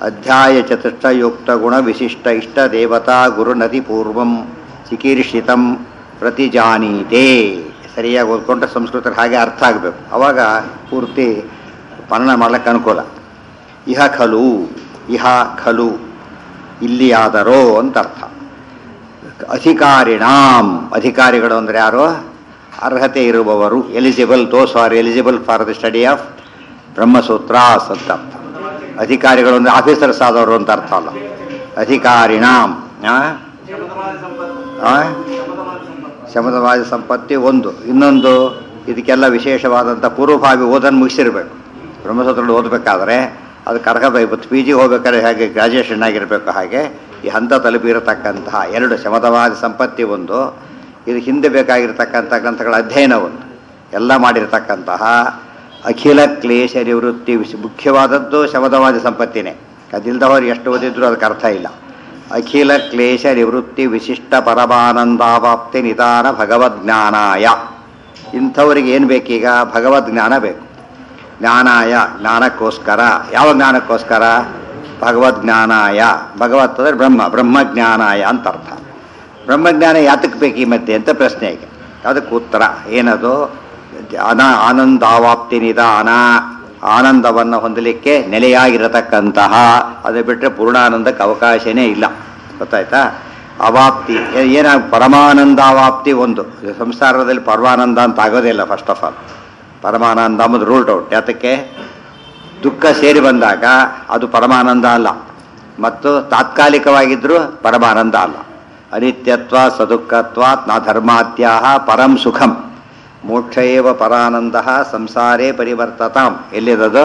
ಅಧ್ಯಾಯ ಚತುಷ್ಟಯುಕ್ತ ಗುಣ ವಿಶಿಷ್ಟ ಇಷ್ಟ ದೇವತಾ ಗುರುನದಿ ಪೂರ್ವಂ ಚಿಕೀರ್ಷಿತಂ ಪ್ರತಿಜಾನೀತೆ ಸರಿಯಾಗಿ ಓದ್ಕೊಂಡ್ರೆ ಸಂಸ್ಕೃತ ಹಾಗೆ ಅರ್ಥ ಆಗಬೇಕು ಅವಾಗ ಪೂರ್ತಿ ಪಠಣ ಮಾಡ್ಲಿಕ್ಕೆ ಅನುಕೂಲ ಇಹ ಖಲು ಇಹ ಖಲು ಇಲ್ಲಿಯಾದರೋ ಅಂತ ಅರ್ಥ ಅಧಿಕಾರಿಣಾಂ ಅಧಿಕಾರಿಗಳು ಅಂದರೆ ಯಾರು ಅರ್ಹತೆ ಇರುವವರು eligible those are eligible for the study of Brahmasutras ಅಂತ ಅರ್ಥ ಅಧಿಕಾರಿಗಳು ಅಂದರೆ ಆಫೀಸರ್ಸ್ ಆದವರು ಅಂತ ಅರ್ಥ ಅಲ್ಲ ಅಧಿಕಾರಿಣಾಂ ಆ? ಆ? ಶಮದವಾದ ಸಂಪತ್ತಿ ಒಂದು ಇನ್ನೊಂದು ಇದಕ್ಕೆಲ್ಲ ವಿಶೇಷವಾದಂಥ ಪೂರ್ವಭಾವಿ ಓದನ್ನು ಮುಗಿಸಿರ್ಬೇಕು ಬ್ರಹ್ಮಸೂತ್ರಗಳು ಓದಬೇಕಾದ್ರೆ ಅದು ಕರ್ಕಬೇಕು ಪಿ ಜಿ ಹೋಗ್ಬೇಕಾದ್ರೆ ಹೇಗೆ ಗ್ರಾಜುಯೇಷನ್ ಆಗಿರಬೇಕು ಹಾಗೆ ಈ ಹಂತ ತಲುಪಿರತಕ್ಕಂತಹ ಎರಡು ಶಮದವಾದ ಸಂಪತ್ತಿ ಒಂದು ಇದು ಹಿಂದೆ ಬೇಕಾಗಿರ್ತಕ್ಕಂಥ ಗ್ರಂಥಗಳ ಅಧ್ಯಯನ ಒಂದು ಎಲ್ಲ ಮಾಡಿರ್ತಕ್ಕಂತಹ ಅಖಿಲ ಕ್ಲೇಶ ನಿವೃತ್ತಿ ವಿಶ್- ಮುಖ್ಯವಾದದ್ದು ಶಮದವಾದ ಸಂಪತ್ತಿನೇ ಅದಿಲ್ದವರು ಎಷ್ಟು ಓದಿದ್ರು ಅದಕ್ಕೆ ಅರ್ಥ ಇಲ್ಲ ಅಖಿಲ ಕ್ಲೇಶ ನಿವೃತ್ತಿ ವಿಶಿಷ್ಟ ಪರಮಾನಂದಾವಾಪ್ತಿ ನಿಧಾನ ಭಗವದ್ಜ್ಞಾನಾಯ ಇಂಥವರಿಗೆ ಏನು ಬೇಕೀಗ ಭಗವದ್ಜ್ಞಾನ ಬೇಕು ಜ್ಞಾನಾಯ ಜ್ಞಾನಕ್ಕೋಸ್ಕರ ಯಾವ ಜ್ಞಾನಕ್ಕೋಸ್ಕರ ಭಗವದ್ಜ್ಞಾನಾಯ ಭಗವತ್ ಅಂದರೆ ಬ್ರಹ್ಮ ಬ್ರಹ್ಮಜ್ಞಾನಾಯ ಅಂತ ಅರ್ಥ ಬ್ರಹ್ಮಜ್ಞಾನ ಯಾತಕ್ಕೆ ಬೇಕು ಈ ಮಧ್ಯೆ ಅಂತ ಪ್ರಶ್ನೆ ಈಗ ಅದಕ್ಕೆ ಉತ್ತರ ಏನದು ಅನ ಆನಂದಾವಾಪ್ತಿ ನಿಧಾನ ಆನಂದವನ್ನು ಹೊಂದಲಿಕ್ಕೆ ನೆಲೆಯಾಗಿರತಕ್ಕಂತಹ ಅದು ಬಿಟ್ಟರೆ ಪೂರ್ಣಾನಂದಕ್ಕೆ ಅವಕಾಶನೇ ಇಲ್ಲ ಗೊತ್ತಾಯ್ತಾ ಅವಾಪ್ತಿ ಏನ ಪರಮಾನಂದಾವಾಪ್ತಿ ಒಂದು ಸಂಸಾರದಲ್ಲಿ ಪರಮಾನಂದ ಅಂತ ಆಗೋದೇ ಇಲ್ಲ ಫಸ್ಟ್ ಆಫ್ ಆಲ್ ಪರಮಾನಂದ ಅಂಬುದು ರೂಲ್ಡ್ ಔಟ್ ಯಾತಕ್ಕೆ ದುಃಖ ಸೇರಿ ಬಂದಾಗ ಅದು ಪರಮಾನಂದ ಅಲ್ಲ ಮತ್ತು ತಾತ್ಕಾಲಿಕವಾಗಿದ್ದರೂ ಪರಮಾನಂದ ಅಲ್ಲ ಅನಿತ್ಯತ್ವ ಸದುಃಖತ್ವಾತ್ ನ ಧರ್ಮಾತ್ಯಾಹ ಪರಂ ಸುಖಂ ಮೋಕ್ಷ ಏವ ಪರಾನಂದ ಸಂಸಾರೇ ಪರಿವರ್ತತಾಂ ಎಲ್ಲಿರೋದು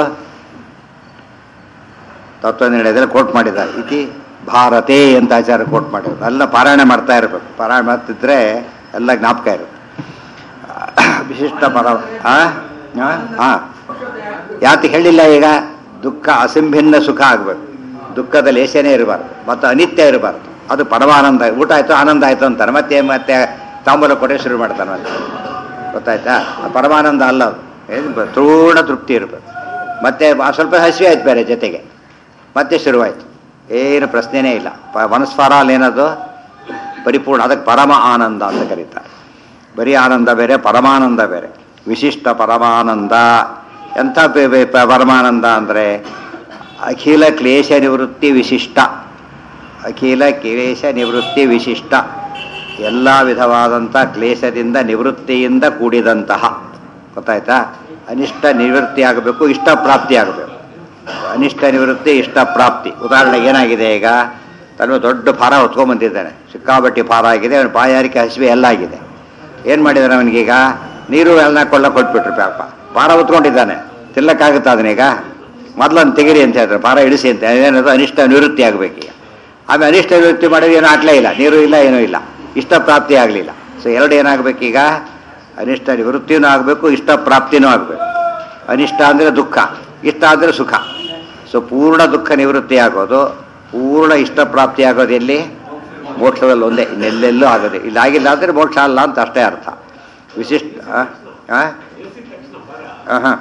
ತತ್ವನಿರ್ಣಯದಲ್ಲಿ ಕೋಟ್ ಮಾಡಿದ್ದಾರೆ ಇತಿ ಭಾರತೇ ಅಂತ ಆಚಾರ ಕೋಟ್ ಮಾಡಿರೋದು ಎಲ್ಲ ಪಾರಾಯಣ ಮಾಡ್ತಾ ಇರಬೇಕು ಪಾರಾಯಣ ಮಾಡ್ತಿದ್ರೆ ಎಲ್ಲ ಜ್ಞಾಪಕ ಇರುತ್ತೆ ವಿಶಿಷ್ಟ ಪರ ಹಾಂ ಯಾತಿ ಹೇಳಿಲ್ಲ ಈಗ ದುಃಖ ಅಸಂಭಿನ್ನ ಸುಖ ಆಗಬೇಕು ದುಃಖದ ಲೇಸನೇ ಇರಬಾರ್ದು ಮತ್ತು ಅನಿತ್ಯ ಇರಬಾರ್ದು ಅದು ಪರಮಾನಂದ ಊಟ ಆಯಿತು ಆನಂದ ಆಯಿತು ಅಂತಾರೆ ಮತ್ತೆ ಮತ್ತೆ ತಾಂಬೂಲ ಕೊಟ್ಟೆ ಶುರು ಮಾಡ್ತಾನೆ ಮತ್ತೆ ಗೊತ್ತಾಯ್ತಾ ಆ ಪರಮಾನಂದ ಅಲ್ಲ ಅದು ಏನು ಬ- ಪೂರ್ಣ ತೃಪ್ತಿ ಇರಬೇಕು ಮತ್ತೆ ಆ ಸ್ವಲ್ಪ ಹಸಿವೆ ಆಯ್ತು ಬೇರೆ ಜೊತೆಗೆ ಮತ್ತೆ ಶುರುವಾಯಿತು ಏನು ಪ್ರಶ್ನೆನೇ ಇಲ್ಲ ಪ ಮನಸ್ಫಾರಾಲ್ ಏನದು ಪರಿಪೂರ್ಣ ಅದಕ್ಕೆ ಪರಮ ಆನಂದ ಅಂತ ಕರೀತಾರೆ ಬರೀ ಆನಂದ ಬೇರೆ ಪರಮಾನಂದ ಬೇರೆ ವಿಶಿಷ್ಟ ಪರಮಾನಂದ ಎಂಥ ಪೆ- ಪೆ- ಪ- ಪರಮಾನಂದ ಅಂದರೆ ಅಖಿಲ ಕ್ಲೇಶ ನಿವೃತ್ತಿ ವಿಶಿಷ್ಟ ಅಖಿಲ ಕ್ಲೇಶ ನಿವೃತ್ತಿ ವಿಶಿಷ್ಟ ಎಲ್ಲ ವಿಧವಾದಂಥ ಕ್ಲೇಶದಿಂದ ನಿವೃತ್ತಿಯಿಂದ ಕೂಡಿದಂತಹ ಗೊತ್ತಾಯ್ತಾ ಅನಿಷ್ಟ ನಿವೃತ್ತಿ ಆಗಬೇಕು ಇಷ್ಟ ಪ್ರಾಪ್ತಿ ಆಗಬೇಕು ಅನಿಷ್ಟ ನಿವೃತ್ತಿ ಇಷ್ಟ ಪ್ರಾಪ್ತಿ ಉದಾಹರಣೆಗೆ ಏನಾಗಿದೆ ಈಗ ತನ್ನ ದೊಡ್ಡ ಭಾರ ಹೊತ್ಕೊಂಡ್ಬಂದಿದ್ದಾನೆ ಸಿಕ್ಕಾಬಟ್ಟಿ ಭಾರ ಆಗಿದೆ ಅವನ ಬಾಯಾರಿಕೆ ಹಸಿವೆ ಎಲ್ಲ ಆಗಿದೆ ಏನು ಮಾಡಿದಾನೆ ಅವನಿಗೀಗ ನೀರು ಎಲ್ಲ ಕೊಳ್ಳ ಕೊಟ್ಬಿಟ್ರು ಪಾಪ ಭಾರ ಹೊತ್ಕೊಂಡಿದ್ದಾನೆ ತಿನ್ನಕ್ಕಾಗುತ್ತಾ ಅದನ್ನೀಗ ಮೊದಲನ್ನು ತೆಗಿರಿ ಅಂತ ಹೇಳ್ತಾರೆ ಭಾರ ಇಳಿಸಿ ಅಂತ ಏನದು ಅನಿಷ್ಟ ನಿವೃತ್ತಿ ಆಗಬೇಕೀಗ ಆಮೇಲೆ ಅನಿಷ್ಟ ನಿವೃತ್ತಿ ಮಾಡೋದು ಏನೂ ಆಗ್ಲೇ ಇಲ್ಲ ನೀರು ಇಲ್ಲ ಏನೂ ಇಲ್ಲ ಇಷ್ಟ ಪ್ರಾಪ್ತಿ ಆಗಲಿಲ್ಲ ಸೊ ಎರಡು ಏನಾಗಬೇಕೀಗ ಅನಿಷ್ಟ ನಿವೃತ್ತಿನೂ ಆಗಬೇಕು ಇಷ್ಟ ಪ್ರಾಪ್ತಿನೂ ಆಗಬೇಕು ಅನಿಷ್ಟ ಅಂದರೆ ದುಃಖ ಇಷ್ಟ ಅಂದರೆ ಸುಖ ಸೊ ಪೂರ್ಣ ದುಃಖ ನಿವೃತ್ತಿ ಆಗೋದು ಪೂರ್ಣ ಇಷ್ಟ ಪ್ರಾಪ್ತಿ ಆಗೋದು ಎಲ್ಲಿ ಮೋಕ್ಷದಲ್ಲಿ ಒಂದೇ ಇನ್ನೆಲ್ಲೆಲ್ಲೂ ಆಗೋದೆ ಇಲ್ಲಿ ಆಗಿಲ್ಲ ಅಂದರೆ ಮೋಕ್ಷ ಅಲ್ಲ ಅಂತ ಅಷ್ಟೇ ಅರ್ಥ ವಿಶಿಷ್ಟ ಹಾಂ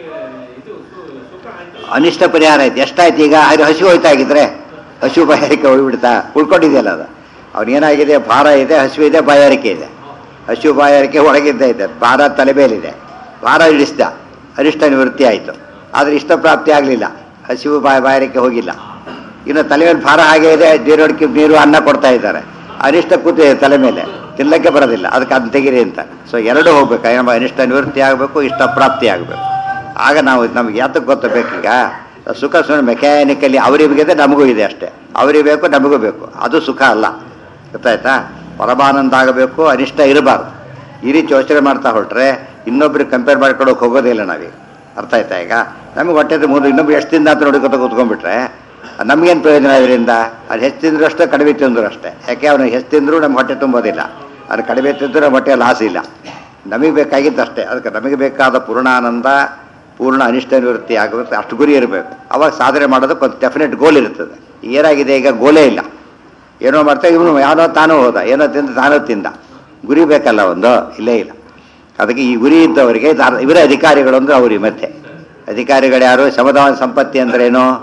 ಅನಿಷ್ಟ ಪರಿಹಾರ ಆಯ್ತು ಎಷ್ಟಾಯ್ತು ಈಗ ಅದು ಹಸಿವು ಹೋಯ್ತಾ ಆಗಿದ್ರೆ ಹಸಿವು ಬಾಯಾರಿಕೆ ಹೋಗ್ಬಿಡ್ತಾ ಉಳ್ಕೊಂಡಿದೆಯಲ್ಲ ಅದು ಅವನಿಗೇನಾಗಿದೆ ಭಾರ ಇದೆ ಹಸಿವು ಇದೆ ಬಾಯಾರಿಕೆ ಇದೆ ಹಸಿವು ಬಾಯಾರಿಕೆ ಒಳಗಿದ್ದ ಇದೆ ಭಾರ ತಲೆ ಮೇಲಿದೆ ಭಾರ ಇಳಿಸ್ದ ಅನಿಷ್ಟ ನಿವೃತ್ತಿ ಆಯಿತು ಆದರೆ ಇಷ್ಟ ಪ್ರಾಪ್ತಿ ಆಗಲಿಲ್ಲ ಹಸಿವು ಬಾಯ ಬಾಯಾರಿಕೆ ಹೋಗಿಲ್ಲ ಇನ್ನು ತಲೆ ಮೇಲೆ ಭಾರ ಹಾಗೆ ಇದೆ ನೀರೊಡಕ್ಕೆ ನೀರು ಅನ್ನ ಕೊಡ್ತಾ ಇದ್ದಾರೆ ಅನಿಷ್ಟ ಕೂತಿದೆ ತಲೆ ಮೇಲೆ ತಿನ್ನಕ್ಕೆ ಬರೋದಿಲ್ಲ ಅದಕ್ಕೆ ಅದನ್ನ ತೆಗೀರಿ ಅಂತ ಸೊ ಎರಡೂ ಹೋಗ್ಬೇಕು ಏನಮ್ಮ ಅನಿಷ್ಟ ನಿವೃತ್ತಿ ಆಗಬೇಕು ಇಷ್ಟ ಪ್ರಾಪ್ತಿ ಆಗಬೇಕು ಆಗ ನಾವು ನಮ್ಗೆ ಯಾತಕ್ಕೆ ಗೊತ್ತಬೇಕೀಗ ಸುಖ ಸುಮ್ಮನೆ ಮೆಕ್ಯಾನಿಕಲಿ ಅವರಿಗೆ ಇದೆ ನಮಗೂ ಇದೆ ಅಷ್ಟೇ ಅವರಿಗೆ ಬೇಕು ನಮಗೂ ಬೇಕು ಅದು ಸುಖ ಅಲ್ಲ ಗೊತ್ತಾಯ್ತಾ ಪರಮಾನಂದ ಆಗಬೇಕು ಅನಿಷ್ಟ ಇರಬಾರ್ದು ಈ ರೀತಿ ಯೋಚನೆ ಮಾಡ್ತಾ ಹೊರಟ್ರೆ ಇನ್ನೊಬ್ರಿಗೆ ಕಂಪೇರ್ ಮಾಡ್ಕೊಳಕ್ಕೆ ಹೋಗೋದಿಲ್ಲ ನಾವೀಗ ಅರ್ಥ ಆಯ್ತಾ ಈಗ ನಮಗೆ ಹೊಟ್ಟೆ ಮೂರು ಇನ್ನೊಬ್ರು ಎಷ್ಟು ದಿನ ಅಂತ ನೋಡ್ಕೊತ ಕೂತ್ಕೊಂಡ್ಬಿಟ್ರೆ ನಮಗೇನು ಪ್ರಯೋಜನ ಇದರಿಂದ ಅದು ಹೆಚ್ಚು ತಿಂದ್ರು ಅಷ್ಟೇ ಕಡಿಮೆ ತಿಂದ್ರು ಅಷ್ಟೇ ಯಾಕೆ ಅವನು ಹೆಚ್ಚು ತಿಂದರೂ ನಮ್ಗೆ ಹೊಟ್ಟೆ ತುಂಬೋದಿಲ್ಲ ಅದು ಕಡಿಮೆ ತಿಂದರೂ ನಮ್ಮ ಹೊಟ್ಟೆ ಲಾಸ್ ಇಲ್ಲ ನಮಗೆ ಬೇಕಾಗಿದ್ದು ಅಷ್ಟೇ ಅದಕ್ಕೆ ನಮಗೆ ಬೇಕಾದ ಪೂರ್ಣಾನಂದ ಪೂರ್ಣ ಅನಿಷ್ಟ ನಿವೃತ್ತಿ ಆಗಬೇಕು ಅಷ್ಟು ಗುರಿ ಇರಬೇಕು ಅವಾಗ ಸಾಧನೆ ಮಾಡೋದಕ್ಕೆ ಒಂದು ಡೆಫಿನೆಟ್ ಗೋಲ್ ಇರ್ತದೆ ಏನಾಗಿದೆ ಈಗ ಗೋಲೇ ಇಲ್ಲ ಏನೋ ಮಾಡ್ತಾ ಇವನು ಯಾವನೋ ತಾನೂ ಹೋದ ಏನೋ ತಿಂದು ತಾನೂ ತಿಂದ ಗುರಿ ಬೇಕಲ್ಲ ಒಂದು ಇಲ್ಲೇ ಇಲ್ಲ ಅದಕ್ಕೆ ಈ ಗುರಿ ಇದ್ದವರಿಗೆ ಧಾರ- ಇವರೇ ಅಧಿಕಾರಿಗಳು ಅಂದ್ರೆ ಅವ್ರಿಗೆ ಮತ್ತೆ ಅಧಿಕಾರಿಗಳು ಯಾರು ಸಮದಾನ ಸಂಪತ್ತಿ ಅಂದ್ರೇನು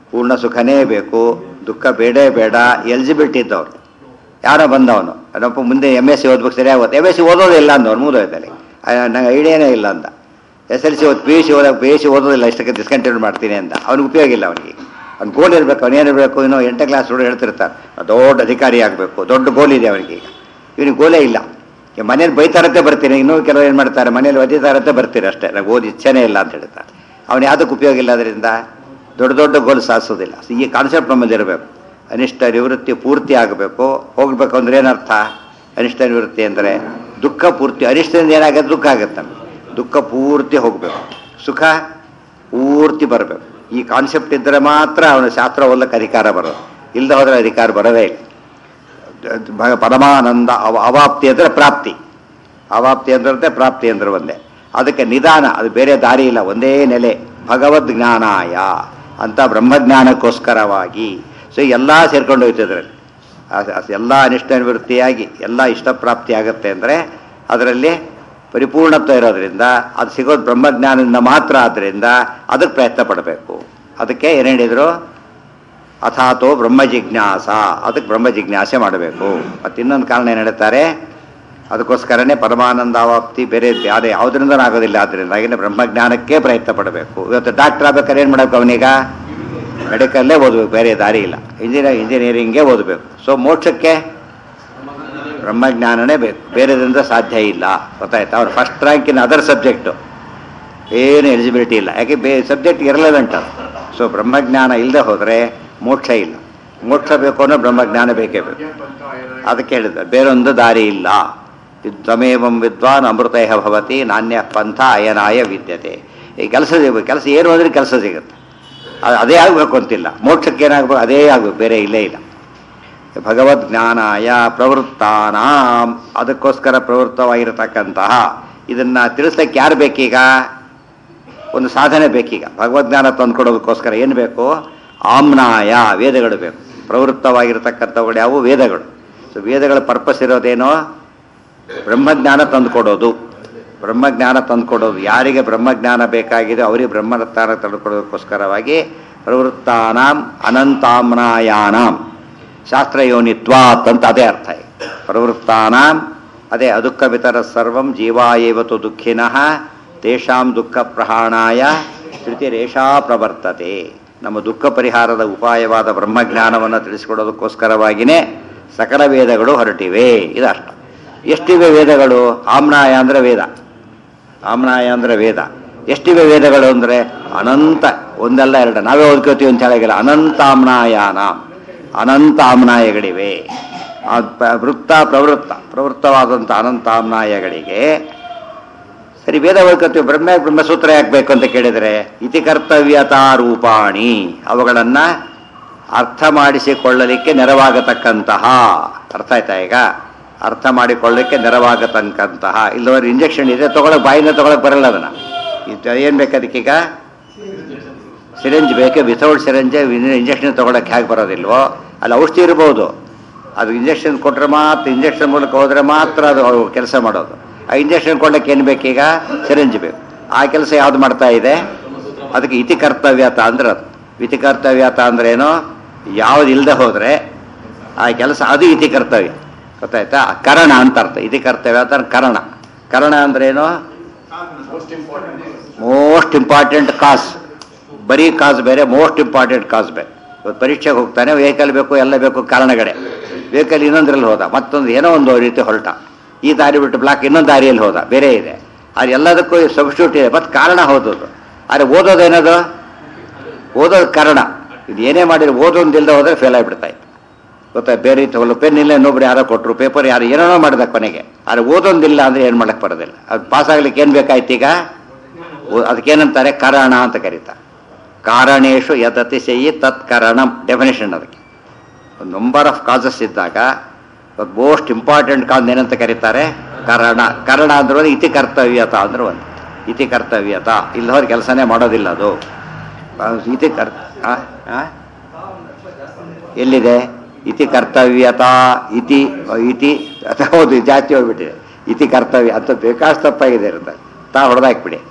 ಪೂರ್ಣ ಸುಖನೇ ಬೇಕು ದುಃಖ ಬೇಡೇ ಬೇಡ ಎಲಿಜಿಬಿಲಿಟಿ ಇದ್ದವ್ರು ಯಾರೋ ಬಂದವನು ಅದಪ್ಪ ಮುಂದೆ ಎಮ್ ಎಸ್ ಸಿ ಓದ್ಬೇಕು ಸರಿಯಾಗಿ ಓದ್ ಎಮ್ ಎಸ್ ಸಿ ಓದೋದಿಲ್ಲ ಅಂದವ್ನು ಮುಗಿದೋಯ್ತಲ್ಲಿ ನಂಗೆ ಐಡಿಯಾನೇ ಇಲ್ಲ ಅಂದ ಎಸ್ ಎಲ್ ಸಿ ಓದ್ ಪಿ ಯು ಸಿ ಓದಕ್ಕೆ ಪಿ ಯು ಸಿ ಓದೋದಿಲ್ಲ ಇಷ್ಟಕ್ಕೆ ಡಿಸ್ಕಂಟಿನ್ಯೂ ಮಾಡ್ತೀನಿ ಅಂತ ಅವ್ನಿಗೆ ಉಪಯೋಗ ಇಲ್ಲ ಅವನಿಗೆ ಅವ್ನು ಗೋಲ್ ಇರಬೇಕು ಅವನೇನಿರಬೇಕು ಇನ್ನೂ ಎಂಟನೇ ಕ್ಲಾಸ್ ಹುಡುಗ ಹೇಳ್ತಿರ್ತಾರೆ ದೊಡ್ಡ ಅಧಿಕಾರಿ ಆಗಬೇಕು ದೊಡ್ಡ ಗೋಲ್ ಇದೆ ಅವನಿಗೆ ಈಗ ಇವನಿಗೆ ಗೋಲೇ ಇಲ್ಲ ಈಗ ಮನೇಲಿ ಬೈತಾರತ್ತೆ ಬರ್ತೀನಿ ಇನ್ನೂ ಕೆಲವರು ಏನು ಮಾಡ್ತಾರೆ ಮನೇಲಿ ಒದಿತಾರತ್ತೆ ಬರ್ತೀರಿ ಅಷ್ಟೇ ನಂಗೆ ಓದಿ ಇಚ್ಛೆನೇ ಇಲ್ಲ ಅಂತ ಹೇಳ್ತಾರೆ ಅವನು ಯಾವುದಕ್ಕೆ ಉಪಯೋಗ ಇಲ್ಲ ಅದರಿಂದ ದೊಡ್ಡ ದೊಡ್ಡ ಗೋಲ್ ಸಾಧಿಸೋದಿಲ್ಲ ಸೊ ಈ ಕಾನ್ಸೆಪ್ಟ್ ನಮ್ಮಲ್ಲಿ ಇರಬೇಕು ಅನಿಷ್ಟ ನಿವೃತ್ತಿ ಪೂರ್ತಿ ಆಗಬೇಕು ಹೋಗ್ಬೇಕು ಅಂದ್ರೆ ಏನರ್ಥ ಅನಿಷ್ಟ ನಿವೃತ್ತಿ ಅಂದರೆ ದುಃಖ ಪೂರ್ತಿ ಅನಿಷ್ಟದಿಂದ ಏನಾಗುತ್ತೆ ದುಃಖ ಆಗುತ್ತೆ ನಮಗೆ ದುಃಖ ಪೂರ್ತಿ ಹೋಗಬೇಕು ಸುಖ ಪೂರ್ತಿ ಬರಬೇಕು ಈ ಕಾನ್ಸೆಪ್ಟ್ ಇದ್ದರೆ ಮಾತ್ರ ಅವನ ಶಾಸ್ತ್ರ ಓದಕ್ಕೆ ಅಧಿಕಾರ ಬರೋದು ಇಲ್ಲದೆ ಹೋದರೆ ಅಧಿಕಾರ ಬರೋದೇ ಇಲ್ಲ ಭ- ಪರಮಾನಂದ ಅವ ಅವಾಪ್ತಿ ಅಂದರೆ ಪ್ರಾಪ್ತಿ ಅವಾಪ್ತಿ ಅಂದ್ರೆ ಪ್ರಾಪ್ತಿ ಅಂದ್ರೆ ಒಂದೇ ಅದಕ್ಕೆ ನಿಧಾನ ಅದು ಬೇರೆ ದಾರಿ ಇಲ್ಲ ಒಂದೇ ನೆಲೆ ಭಗವದ್ ಜ್ಞಾನಾಯ ಅಂತ ಬ್ರಹ್ಮಜ್ಞಾನಕ್ಕೋಸ್ಕರವಾಗಿ ಸೊ ಎಲ್ಲ ಸೇರ್ಕೊಂಡು ಹೋಯ್ತಿದ್ರಲ್ಲಿ ಎಲ್ಲ ಅನಿಷ್ಟ ನಿವೃತ್ತಿಯಾಗಿ ಎಲ್ಲ ಇಷ್ಟಪ್ರಾಪ್ತಿ ಆಗುತ್ತೆ ಅಂದರೆ ಅದರಲ್ಲಿ ಪರಿಪೂರ್ಣತ್ವ ಇರೋದ್ರಿಂದ ಅದು ಸಿಗೋದು ಬ್ರಹ್ಮಜ್ಞಾನದಿಂದ ಮಾತ್ರ ಆದ್ದರಿಂದ ಅದಕ್ಕೆ ಪ್ರಯತ್ನ ಪಡಬೇಕು ಅದಕ್ಕೆ ಏನು ಹೇಳಿದರು ಅಥಾತೋ ಬ್ರಹ್ಮ ಜಿಜ್ಞಾಸ ಅದಕ್ಕೆ ಬ್ರಹ್ಮ ಜಿಜ್ಞಾಸೆ ಮಾಡಬೇಕು ಮತ್ತು ಇನ್ನೊಂದು ಕಾರಣ ಏನು ಹೇಳ್ತಾರೆ ಅದಕ್ಕೋಸ್ಕರನೇ ಪರಮಾನಂದಾವಾಪ್ತಿ ಬೇರೆ ಯಾರೇ ಯಾವುದರಿಂದ ಆಗೋದಿಲ್ಲ ಆದ್ದರಿಂದ ಹಾಗೆ ಬ್ರಹ್ಮಜ್ಞಾನಕ್ಕೆ ಪ್ರಯತ್ನ ಪಡಬೇಕು ಇವತ್ತು ಡಾಕ್ಟರ್ ಆಗ್ಬೇಕಾದ್ರೆ ಏನು ಮಾಡಬೇಕು ಅವನೀಗ ಮೆಡಿಕಲ್ಲೇ ಓದಬೇಕು ಬೇರೆ ದಾರಿ ಇಲ್ಲ ಇಂಜಿನಿಯರ್ ಇಂಜಿನಿಯರಿಂಗೇ ಓದಬೇಕು ಸೊ ಮೋಕ್ಷಕ್ಕೆ ಬ್ರಹ್ಮಜ್ಞಾನನೇ ಬೇಕು ಬೇರೆದ್ರಿಂದ ಸಾಧ್ಯ ಇಲ್ಲ ಗೊತ್ತಾಯ್ತಾ ಅವ್ರು first rank in other subject ಏನು ಎಲಿಜಿಬಿಲಿಟಿ ಇಲ್ಲ ಯಾಕೆ ಬೇ ಸಬ್ಜೆಕ್ಟ್ ಇರಲೇದಂಟ ಸೊ ಬ್ರಹ್ಮಜ್ಞಾನ ಇಲ್ಲದೆ ಹೋದರೆ ಮೋಕ್ಷ ಇಲ್ಲ ಮೋಕ್ಷ ಬೇಕು ಅನ್ನೋ ಬ್ರಹ್ಮಜ್ಞಾನ ಬೇಕೇ ಬೇಕು ಅದಕ್ಕೆ ಹೇಳಿದ ಬೇರೊಂದು ದಾರಿ ಇಲ್ಲ ತ್ವಮೇವಂ ವಿದ್ವಾನ್ ಅಮೃತಯ ಭವತಿ ನಾಣ್ಯ ಪಂಥ ಅಯನಾಯ ವಿದ್ಯತೆ ಈ ಕೆಲಸ ಸಿಗ್ಬೇಕು ಕೆಲಸ ಏನು ಅಂದರೆ ಕೆಲಸ ಸಿಗುತ್ತೆ ಅದು ಅದೇ ಆಗಬೇಕು ಅಂತಿಲ್ಲ ಮೋಕ್ಷಕ್ಕೆ ಏನಾಗಬೇಕು ಅದೇ ಆಗಬೇಕು ಬೇರೆ ಇಲ್ಲೇ ಇಲ್ಲ ಭಗವದ್ ಜ್ಞಾನಾಯ ಪ್ರವೃತ್ತಾನಾಂ ಅದಕ್ಕೋಸ್ಕರ ಪ್ರವೃತ್ತವಾಗಿರತಕ್ಕಂತಹ ಇದನ್ನ ತಿಳಿಸ್ಲಿಕ್ಕೆ ಯಾರು ಬೇಕೀಗ ಒಂದು ಸಾಧನೆ ಬೇಕೀಗ ಭಗವದ್ಜ್ಞಾನ ತಂದ್ಕೊಡೋದಕ್ಕೋಸ್ಕರ ಏನು ಬೇಕು ಆಮ್ನಾಯ ವೇದಗಳು ಬೇಕು ಪ್ರವೃತ್ತವಾಗಿರ್ತಕ್ಕಂಥವುಗಳು ಯಾವುವು ವೇದಗಳು ಸೊ ವೇದಗಳ ಪರ್ಪಸ್ ಇರೋದೇನೋ ಬ್ರಹ್ಮಜ್ಞಾನ ತಂದುಕೊಡೋದು ಬ್ರಹ್ಮಜ್ಞಾನ ತಂದುಕೊಡೋದು ಯಾರಿಗೆ ಬ್ರಹ್ಮಜ್ಞಾನ ಬೇಕಾಗಿದೆ ಅವರಿಗೆ ಬ್ರಹ್ಮಜ್ಞಾನ ತಂದುಕೊಡೋದಕ್ಕೋಸ್ಕರವಾಗಿ ಪ್ರವೃತ್ತಾನಾಂ ಅನಂತಾಮ್ನಾಯಾನಾಂ ಶಾಸ್ತ್ರಯೋನಿತ್ವಾತ್ ಅಂತ ಅದೇ ಅರ್ಥ ಇದೆ ಪ್ರವೃತ್ತಾನಾಂ ಅದೇ ಅದುಃಖ ವಿತರ ಸರ್ವಂ ಜೀವಾಯೇವತು ದುಃಖಿನಃ ತೇಷಾಂ ದುಃಖ ಪ್ರಹಾಣಾಯ ಶ್ರುತಿರೇಷಾ ಪ್ರವರ್ತತೆ ನಮ್ಮ ದುಃಖ ಪರಿಹಾರದ ಉಪಾಯವಾದ ಬ್ರಹ್ಮಜ್ಞಾನವನ್ನು ತಿಳಿಸಿಕೊಡೋದಕ್ಕೋಸ್ಕರವಾಗಿಯೇ ಸಕಲ ವೇದಗಳು ಹೊರಟಿವೆ ಇದಷ್ಟ ಎಷ್ಟಿವೆ ವೇದಗಳು ಆಮ್ನಾಯ ಅಂದರೆ ವೇದ ಆಮ್ನಾಯ ಅಂದರೆ ವೇದ ಎಷ್ಟಿವೆ ವೇದಗಳು ಅಂದರೆ ಅನಂತ ಒಂದಲ್ಲ ಎರಡು ನಾವೇ ಓದ್ಕೋತೀವಿ ಅಂತ ಹೇಳಿಲ್ಲ ಅನಂತಾಮ್ನಾಯಾನ ಅನಂತಾಮ್ನಾಯಗಳಿವೆ ಆ ಪ- ವೃತ್ತ ಪ್ರವೃತ್ತ ಪ್ರವೃತ್ತವಾದಂಥ ಅನಂತಾಮ್ನಾಯಗಳಿಗೆ ಸರಿ ವೇದ ಓದ್ಕೋತೀವಿ ಬ್ರಹ್ಮ ಬ್ರಹ್ಮಸೂತ್ರ ಯಾಕೆ ಬೇಕು ಅಂತ ಕೇಳಿದರೆ ಇತಿ ಕರ್ತವ್ಯತಾ ರೂಪಾಣಿ ಅವುಗಳನ್ನು ಅರ್ಥ ಮಾಡಿಸಿಕೊಳ್ಳಲಿಕ್ಕೆ ನೆರವಾಗತಕ್ಕಂತಹ ಅರ್ಥ ಆಯ್ತಾ ಈಗ ಅರ್ಥ ಮಾಡಿಕೊಳ್ಳಲಿಕ್ಕೆ ನೆರವಾಗತಕ್ಕಂತಹ ಇಲ್ಲವರು ಇಂಜೆಕ್ಷನ್ ಇದೆ ತಗೊಳಕ್ ಬಾಯಿನ ತಗೊಳಕ್ ಬರಲ್ಲ ಅದನ್ನ ಇದು ಏನು ಬೇಕು ಅದಕ್ಕೀಗ ಸಿರಿಂಜ್ ಬೇಕು ವಿತೌಟ್ ಸಿರಿಂಜ್ ಇಂಜೆಕ್ಷನ್ ತಗೊಳಕ್ಕೆ ಹೇಗೆ ಬರೋದಿಲ್ವೋ ಅಲ್ಲಿ ಔಷಧಿ ಇರ್ಬೋದು ಅದು ಇಂಜೆಕ್ಷನ್ ಕೊಟ್ಟರೆ ಮಾತ್ರ ಇಂಜೆಕ್ಷನ್ ಮೂಲಕ ಹೋದರೆ ಮಾತ್ರ ಅದು ಕೆಲಸ ಮಾಡೋದು ಆ ಇಂಜೆಕ್ಷನ್ ಕೊಡಕ್ಕೆ ಏನು ಬೇಕೀಗ ಸಿರಿಂಜ್ ಬೇಕು ಆ ಕೆಲಸ ಯಾವ್ದು ಮಾಡ್ತಾ ಇದೆ ಅದಕ್ಕೆ ಇತಿ ಕರ್ತವ್ಯತ ಅಂದ್ರೆ ಅದು ಇತಿ ಕರ್ತವ್ಯತ ಅಂದ್ರೇನು ಯಾವ್ದು ಇಲ್ಲದೆ ಹೋದರೆ ಆ ಕೆಲಸ ಅದು ಇತಿ ಕರ್ತವ್ಯ ಗೊತ್ತಾಯ್ತಾ ಕರಣ ಅಂತ ಅರ್ಥ ಇತಿ ಕರ್ತವ್ಯ ಅಂತ ಕರಣ ಕರಣ ಅಂದ್ರೇನು ಮೋಸ್ಟ್ ಇಂಪಾರ್ಟೆಂಟ್ ಕಾಸ್ ಬರೀ ಕಾಸ್ ಬೇರೆ ಮೋಸ್ಟ್ ಇಂಪಾರ್ಟೆಂಟ್ ಕಾಸ್ ಬೇರೆ ಇವತ್ತು ಪರೀಕ್ಷೆಗೆ ಹೋಗ್ತಾನೆ ವೆಹಿಕಲ್ ಬೇಕು ಎಲ್ಲ ಬೇಕು ಕಾರಣಗಳೇ ವೆಹಿಕಲ್ ಇನ್ನೊಂದ್ರಲ್ಲಿ ಹೋದ ಮತ್ತೊಂದು ಏನೋ ಒಂದು ರೀತಿ ಹೊರಟ ಈ ದಾರಿ ಬಿಟ್ಟು ಬ್ಲಾಕ್ ಇನ್ನೊಂದು ದಾರಿಯಲ್ಲಿ ಹೋದ ಬೇರೆ ಇದೆ ಅದು ಎಲ್ಲದಕ್ಕೂ ಸಬ್ಸ್ಟ್ಯೂಟ್ ಇದೆ ಮತ್ತು ಕಾರಣ ಹೋದದ್ದು ಆದರೆ ಓದೋದೇನದು ಓದೋದು ಕಾರಣ ಇದು ಏನೇ ಮಾಡಿದ್ರು ಓದೊಂದಿಲ್ಲದೆ ಹೋದರೆ ಫೇಲ್ ಆಗಿಬಿಡ್ತಾ ಇತ್ತು ಗೊತ್ತಾ ಬೇರೆ ತಗೊಳ್ಳು ಪೆನ್ ಇಲ್ಲ ಇನ್ನೊಬ್ರು ಯಾರೋ ಕೊಟ್ಟರು ಪೇಪರ್ ಯಾರು ಏನೇನೋ ಮಾಡಿದ ಕೊನೆಗೆ ಆದರೆ ಓದೊಂದಿಲ್ಲ ಅಂದರೆ ಏನು ಮಾಡಕ್ಕೆ ಬರೋದಿಲ್ಲ ಅದು ಪಾಸ್ ಆಗ್ಲಿಕ್ಕೆ ಏನು ಬೇಕಾಯ್ತು ಈಗ ಓ- ಅದಕ್ಕೇನಂತಾರೆ ಕಾರಣ ಅಂತ ಕರೀತಾರೆ ಕಾರಣೇಶು ಯದತಿಶಯಿ ತತ್ ಕಾರಣಂ ಡೆಫಿನೇಷನ್ ಅದಕ್ಕೆ ಒಂದು ನಂಬರ್ ಆಫ್ ಕಾಸಸ್ ಇದ್ದಾಗ ಮೋಸ್ಟ್ ಇಂಪಾರ್ಟೆಂಟ್ ಕಾಸ್ ಏನಂತ ಕರೀತಾರೆ ಕಾರಣ ಕಾರಣ ಅಂದ್ರೆ ಇತಿ ಕರ್ತವ್ಯತ ಅಂದ್ರೆ ಒಂದು ಇತಿ ಕರ್ತವ್ಯತ ಇಲ್ಲದವ್ರ ಕೆಲಸನೇ ಮಾಡೋದಿಲ್ಲ ಅದು ಆ, ಇತಿ ಕರ್ ಆ? ಆ? ಎಲ್ಲಿದೆ ಇತಿ ಕರ್ತವ್ಯತ ಇತಿ ಇತಿ ಅಥವಾ ಹೌದು ಜಾಸ್ತಿ ಹೋಗ್ಬಿಟ್ಟಿದೆ ಇತಿ ಕರ್ತವ್ಯ ಅಂತ ಬೇಕಾಷ್ಟು ತಪ್ಪಾಗಿದೆ ಇರುತ್ತೆ ತಾ ಹೊಡೆದಾಕ್ಬಿಡಿ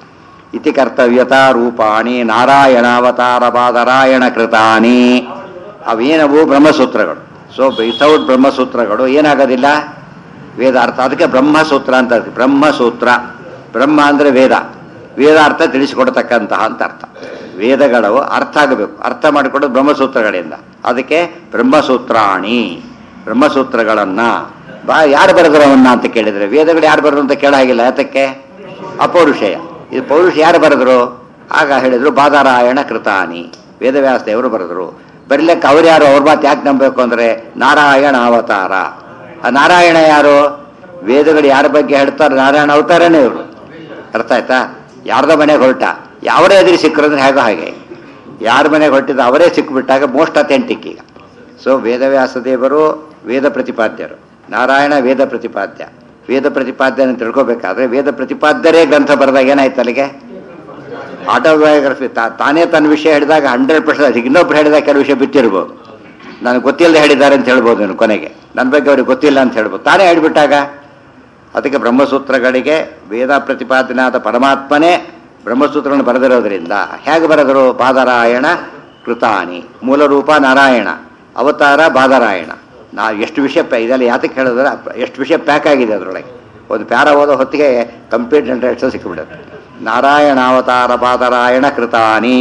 ಇತಿ ಕರ್ತವ್ಯತಾ ರೂಪಾಣಿ ನಾರಾಯಣಾವತಾರ ಬಾದರಾಯಣ ಕೃತಾನಿ ಅವೇನವು ಬ್ರಹ್ಮಸೂತ್ರಗಳು ಸೊ ವಿತೌಟ್ ಬ್ರಹ್ಮಸೂತ್ರಗಳು ಏನಾಗೋದಿಲ್ಲ ವೇದ ಅರ್ಥ ಅದಕ್ಕೆ ಬ್ರಹ್ಮಸೂತ್ರ ಅಂತ ಇರುತ್ತೆ. ಬ್ರಹ್ಮಸೂತ್ರ ಬ್ರಹ್ಮ ಅಂದರೆ ವೇದ ವೇದಾರ್ಥ ತಿಳಿಸಿಕೊಡ್ತಕ್ಕಂತಹ ಅಂತ ಅರ್ಥ ವೇದಗಳು ಅರ್ಥ ಆಗಬೇಕು ಅರ್ಥ ಮಾಡಿಕೊಡೋದು ಬ್ರಹ್ಮಸೂತ್ರಗಳಿಂದ ಅದಕ್ಕೆ ಬ್ರಹ್ಮಸೂತ್ರಾಣಿ ಬ್ರಹ್ಮಸೂತ್ರಗಳನ್ನ ಬಾ ಯಾರು ಬರೆದ್ರು ಅವನ್ನ ಅಂತ ಕೇಳಿದ್ರೆ ವೇದಗಳು ಯಾರು ಬರೆದ್ರು ಅಂತ ಕೇಳಾಗಿಲ್ಲ ಯಾತಕ್ಕೆ ಅಪೌರುಷೇಯ ಇದು ಪೌರುಷ ಯಾರು ಬರೆದ್ರು ಆಗ ಹೇಳಿದ್ರು ಬಾದರಾಯಣ ಕೃತಾನಿ ವೇದವ್ಯಾಸ ದೇವರು ಬರೆದ್ರು ಬರೀಲಕ್ಕೆ ಅವ್ರು ಯಾರು ಅವ್ರ ಮಾತು ಯಾಕೆ ನಂಬಬೇಕು ಅಂದ್ರೆ ನಾರಾಯಣ ಅವತಾರ ಆ ನಾರಾಯಣ ಯಾರು ವೇದಗಳು ಯಾರ ಬಗ್ಗೆ ಹೇಳ್ತಾರೆ ನಾರಾಯಣ ಅವತಾರನೇ ಇವರು ಅರ್ಥ ಆಯ್ತಾ ಯಾರ್ದೋ ಮನೆಗೆ ಹೊರಟ ಯಾವರೇ ಎದುರು ಸಿಕ್ಕರು ಅಂದ್ರೆ ಹೇಗೋ ಹಾಗೆ ಯಾರ ಮನೆಗೆ ಹೊರಟಿದ್ದು ಅವರೇ ಸಿಕ್ಕಿಬಿಟ್ಟಾಗ ಮೋಸ್ಟ್ ಅಥೆಂಟಿಕ್ ಈಗ ಸೊ ವೇದವ್ಯಾಸ ದೇವರು ವೇದ ಪ್ರತಿಪಾದ್ಯರು ನಾರಾಯಣ ವೇದ ಪ್ರತಿಪಾದ್ಯ ವೇದ ಪ್ರತಿಪಾದ್ಯನ ತಿಳ್ಕೊಬೇಕಾದ್ರೆ ವೇದ ಪ್ರತಿಪಾದ್ಯರೇ ಗ್ರಂಥ ಬರೆದಾಗ ಏನಾಯ್ತು ಅಲ್ಲಿಗೆ ಆಟೋಬಯೋಗ್ರಫಿ ತಾನೇ ತನ್ನ ವಿಷಯ ಹೇಳಿದಾಗ ಹಂಡ್ರೆಡ್ ಪರ್ಸೆಂಟ್ ಅದಕ್ಕೆ ಇನ್ನೊಬ್ರು ಹೇಳಿದಾಗ ಕೆಲವು ವಿಷಯ ಬಿಟ್ಟಿರ್ಬೋದು ನನಗೆ ಗೊತ್ತಿಲ್ಲದೆ ಹೇಳಿದ್ದಾರೆ ಅಂತ ಹೇಳ್ಬೋದು ನೀನು ಕೊನೆಗೆ ನನ್ನ ಬಗ್ಗೆ ಅವ್ರಿಗೆ ಗೊತ್ತಿಲ್ಲ ಅಂತ ಹೇಳ್ಬೋದು ತಾನೇ ಹೇಳಿಬಿಟ್ಟಾಗ ಅದಕ್ಕೆ ಬ್ರಹ್ಮಸೂತ್ರಗಳಿಗೆ ವೇದ ಪ್ರತಿಪಾದನಾದ ಪರಮಾತ್ಮನೇ ಬ್ರಹ್ಮಸೂತ್ರಗಳನ್ನು ಬರೆದಿರೋದ್ರಿಂದ ಹೇಗೆ ಬರೆದರು ಬಾದರಾಯಣ ಕೃತಾನಿ ಮೂಲ ರೂಪ ನಾರಾಯಣ ಅವತಾರ ಬಾದರಾಯಣ ನಾ ಎಷ್ಟು ವಿಷಯ ಪ್ಯಾ- ಇದೆಲ್ಲ ಯಾತಕ್ಕೆ ಹೇಳಿದ್ರೆ ಎಷ್ಟು ವಿಷಯ ಪ್ಯಾಕ್ ಆಗಿದೆ ಅದರೊಳಗೆ ಒಂದು ಪ್ಯಾರ ಓದೋ ಹೊತ್ತಿಗೆ ಕಂಪ್ಲೀಟ್ ಇಂಟ್ರೆಸ್ಟ್ ಸಿಕ್ಕಿಬಿಡುತ್ತೆ ನಾರಾಯಣಾವತಾರ ಬಾದರಾಯಣ ಕೃತಾನಿ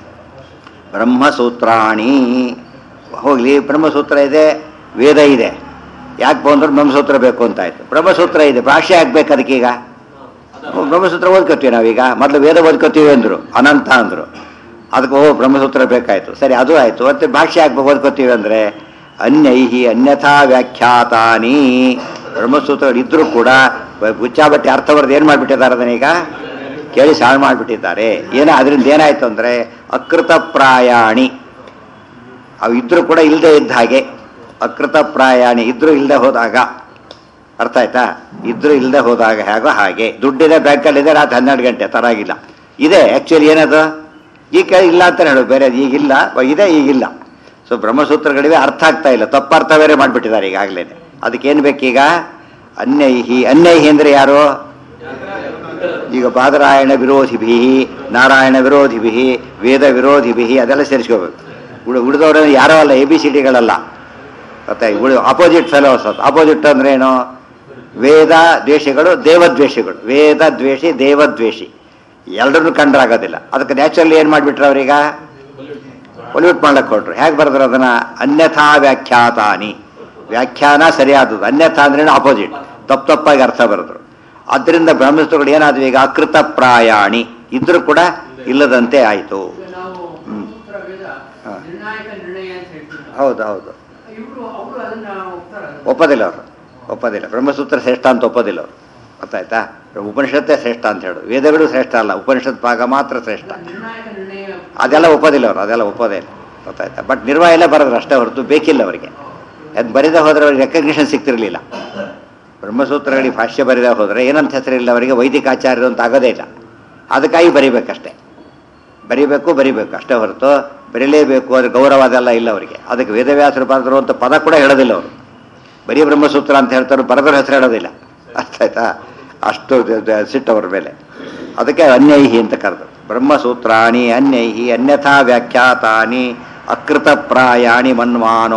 ಬ್ರಹ್ಮಸೂತ್ರಾಣಿ ಹೋಗ್ಲಿ ಬ್ರಹ್ಮಸೂತ್ರ ಇದೆ ವೇದ ಇದೆ ಯಾಕೆ ಬಂದ್ರೆ ಬ್ರಹ್ಮಸೂತ್ರ ಬೇಕು ಅಂತ ಆಯ್ತು ಬ್ರಹ್ಮಸೂತ್ರ ಇದೆ ಭಾಷೆ ಆಗ್ಬೇಕು ಅದಕ್ಕೀಗ ಬ್ರಹ್ಮಸೂತ್ರ ಓದ್ಕೋತೀವಿ ನಾವೀಗ ಮೊದಲು ವೇದ ಓದ್ಕೋತೀವಿ ಅಂದ್ರು ಅನಂತ ಅಂದ್ರು ಅದಕ್ಕೆ ಓ ಬ್ರಹ್ಮಸೂತ್ರ ಬೇಕಾಯ್ತು ಸರಿ ಅದು ಆಯ್ತು ಮತ್ತೆ ಭಾಷೆ ಆಗ್ಬೇಕು ಓದ್ಕೋತೀವಿ ಅಂದ್ರೆ ಅನ್ಯೈಹಿ ಅನ್ಯಥಾ ವ್ಯಾಖ್ಯಾತಾನಿ ಬ್ರಹ್ಮಸೂತ್ರಗಳು ಇದ್ರೂ ಕೂಡ ಗುಚ್ಚಾಬಟ್ಟಿ ಅರ್ಥ ಬರೆದು ಏನ್ ಮಾಡ್ಬಿಟ್ಟಿದ್ದಾರೆ ಅದನ್ನೀಗ ಕೇಳಿ ಸಾಳು ಮಾಡಿಬಿಟ್ಟಿದ್ದಾರೆ ಏನೋ ಅದರಿಂದ ಏನಾಯ್ತು ಅಂದ್ರೆ ಅಕೃತ ಪ್ರಾಯಾಣಿ ಅವು ಇದ್ರೂ ಕೂಡ ಇಲ್ಲದೆ ಇದ್ದ ಹಾಗೆ ಅಕೃತ ಪ್ರಾಯಾಣಿ ಇದ್ರೂ ಇಲ್ಲದೆ ಹೋದಾಗ ಅರ್ಥ ಆಯ್ತಾ ಇದ್ರೂ ಇಲ್ಲದೆ ಹೋದಾಗ ಹೇಗೋ ಹಾಗೆ ದುಡ್ಡಿದೆ ಬ್ಯಾಂಕಲ್ಲಿದೆ ರಾತ್ರಿ ಹನ್ನೆರಡು ಗಂಟೆ ತರಾಗಿಲ್ಲ ಇದೆ ಆ್ಯಕ್ಚುಲಿ ಏನದು ಈಗ ಇಲ್ಲ ಅಂತ ಹೇಳೋದು ಬೇರೆ ಈಗಿಲ್ಲ ಇದೆ ಈಗಿಲ್ಲ ಸೊ ಬ್ರಹ್ಮಸೂತ್ರಗಳಿವೆ ಅರ್ಥ ಆಗ್ತಾ ಇಲ್ಲ ತಪ್ಪರ್ಥ ಬೇರೆ ಮಾಡಿಬಿಟ್ಟಿದ್ದಾರೆ ಈಗಾಗಲೇ ಅದಕ್ಕೇನು ಬೇಕೀಗ ಅನ್ಯೈಹಿ ಅನ್ಯೈಹಿ ಅಂದರೆ ಯಾರು ಈಗ ಬಾದರಾಯಣ ವಿರೋಧಿಭಿ ನಾರಾಯಣ ವಿರೋಧಿಭಿ ವೇದ ವಿರೋಧಿಭಿ ಅದೆಲ್ಲ ಸೇರಿಸ್ಕೋಬೇಕು ಉಳಿ ಉಳಿದವರು ಯಾರೋ ಅಲ್ಲ ಎ ಬಿ ಸಿ ಡಿಗಳಲ್ಲ ಮತ್ತೆ ಉಳಿ ಅಪೋಸಿಟ್ ಫೆಲೋಸ್ ಅಪೋಸಿಟ್ ಅಂದ್ರೆ ಏನು ವೇದ ದ್ವೇಷಗಳು ದೇವದ್ವೇಷಗಳು ವೇದ ದ್ವೇಷಿ ದೇವದ್ವೇಷಿ ಎಲ್ಲರನ್ನು ಕಂಡ್ರಾಗೋದಿಲ್ಲ ಅದಕ್ಕೆ ನ್ಯಾಚುರಲಿ ಏನು ಮಾಡಿಬಿಟ್ರು ಅವ್ರೀಗ ಒಲಿವುಟ್ ಮಾಡ್ಲಕ್ಕೆ ಕೊಟ್ರು ಹೇಗೆ ಬರೆದ್ರು ಅದನ್ನ ಅನ್ಯಥಾ ವ್ಯಾಖ್ಯಾತಾನಿ ವ್ಯಾಖ್ಯಾನ ಸರಿಯಾದದ್ದು ಅನ್ಯಥಾ ಅಂದ್ರೆ ಆಪೋಸಿಟ್ ತಪ್ಪು ತಪ್ಪಾಗಿ ಅರ್ಥ ಬರೆದ್ರು ಅದರಿಂದ ಬ್ರಹ್ಮಸೂತ್ರಗಳು ಏನಾದ್ವು ಈಗ ಅಕೃತ ಪ್ರಾಯಾಣಿ ಇದ್ರೂ ಕೂಡ ಇಲ್ಲದಂತೆ ಆಯಿತು ಈಗ ನಾವು ಹ್ಮ್. ಸೂತ್ರ ವೇದ ಹಾ. ನಿರ್ಣಾಯಕ ನಿರ್ಣಯ ಅಂತ ಹೇಳ್ತೀವಿ ನಾವು. ಹೌದು ಹೌದು ಇವ್ರು ಅವರು ಅದನ್ನ ಒಪ್ತಾರ ಒಪ್ಪೋದಿಲ್ಲ ಅವರು ಒಪ್ಪೋದಿಲ್ಲ ಬ್ರಹ್ಮಸೂತ್ರ ಶ್ರೇಷ್ಠ ಅಂತ ಒಪ್ಪೋದಿಲ್ಲ ಅವರು ಗೊತ್ತಾಯ್ತಾ ಉಪನಿಷತ್ತೇ ಶ್ರೇಷ್ಠ ಅಂತ ಹೇಳೋದು ವೇದಗಳು ಶ್ರೇಷ್ಠ ಅಲ್ಲ ಉಪನಿಷತ್ ಭಾಗ ಮಾತ್ರ ಶ್ರೇಷ್ಠ ನಿರ್ಣಾಯಕ ನಿರ್ಣಯ ಅದೆಲ್ಲ ಒಪ್ಪೋದಿಲ್ಲ ಅವರು ಅದೆಲ್ಲ ಒಪ್ಪೋದೇ ಇಲ್ಲ ಗೊತ್ತಾಯ್ತಾ ಬಟ್ ನಿರ್ವಾಹ ಎಲ್ಲ ಬರೋದು ಅಷ್ಟೇ ಹೊರತು ಬೇಕಿಲ್ಲ ಅವರಿಗೆ ಅದು ಬರಿದ ಹೋದ್ರೆ ಅವ್ರಿಗೆ ರೆಕಗ್ನಿಷನ್ ಸಿಗ್ತಿರ್ಲಿಲ್ಲ ಬ್ರಹ್ಮಸೂತ್ರಗಳಿಗೆ ಭಾಷ್ಯ ಬರಿದ ಹೋದರೆ ಏನಂತ ಹೆಸರಿಲ್ಲ ಅವರಿಗೆ ವೈದಿಕಾಚಾರ್ಯರು ಅಂತ ಆಗೋದೇ ಇಲ್ಲ ಅದಕ್ಕಾಗಿ ಬರಿಬೇಕಷ್ಟೇ ಬರಿಬೇಕು ಬರಿಬೇಕು ಅಷ್ಟೇ ಹೊರತು ಬರೀಲೇಬೇಕು ಅದ್ರ ಗೌರವ ಅದೆಲ್ಲ ಇಲ್ಲ ಅವರಿಗೆ ಅದಕ್ಕೆ ವೇದವ್ಯಾಸರು ಬರೆದರು ಅಂತ ಪದ ಕೂಡ ಹೇಳೋದಿಲ್ಲ ಅವರು ಬರೀ ಬ್ರಹ್ಮಸೂತ್ರ ಅಂತ ಹೇಳ್ತಾರೆ ಬರೆದ್ರ ಹೆಸರು ಹೇಳೋದಿಲ್ಲ ಅರ್ಥ ಆಯ್ತಾ ಅಷ್ಟು ದ- ದ- ಸಿಟ್ಟು ಅವ್ರ ಮೇಲೆ ಅದಕ್ಕೆ ಅನ್ಯೈಹಿ ಅಂತ ಕರೆದು ಬ್ರಹ್ಮಸೂತ್ರಾಣಿ ಅನ್ಯೈಹಿ ಅನ್ಯಥಾ ವ್ಯಾಖ್ಯಾತಾನಿ ಅಕೃತ ಪ್ರಾಯಾಣಿ ಮನ್ಮಾನೋ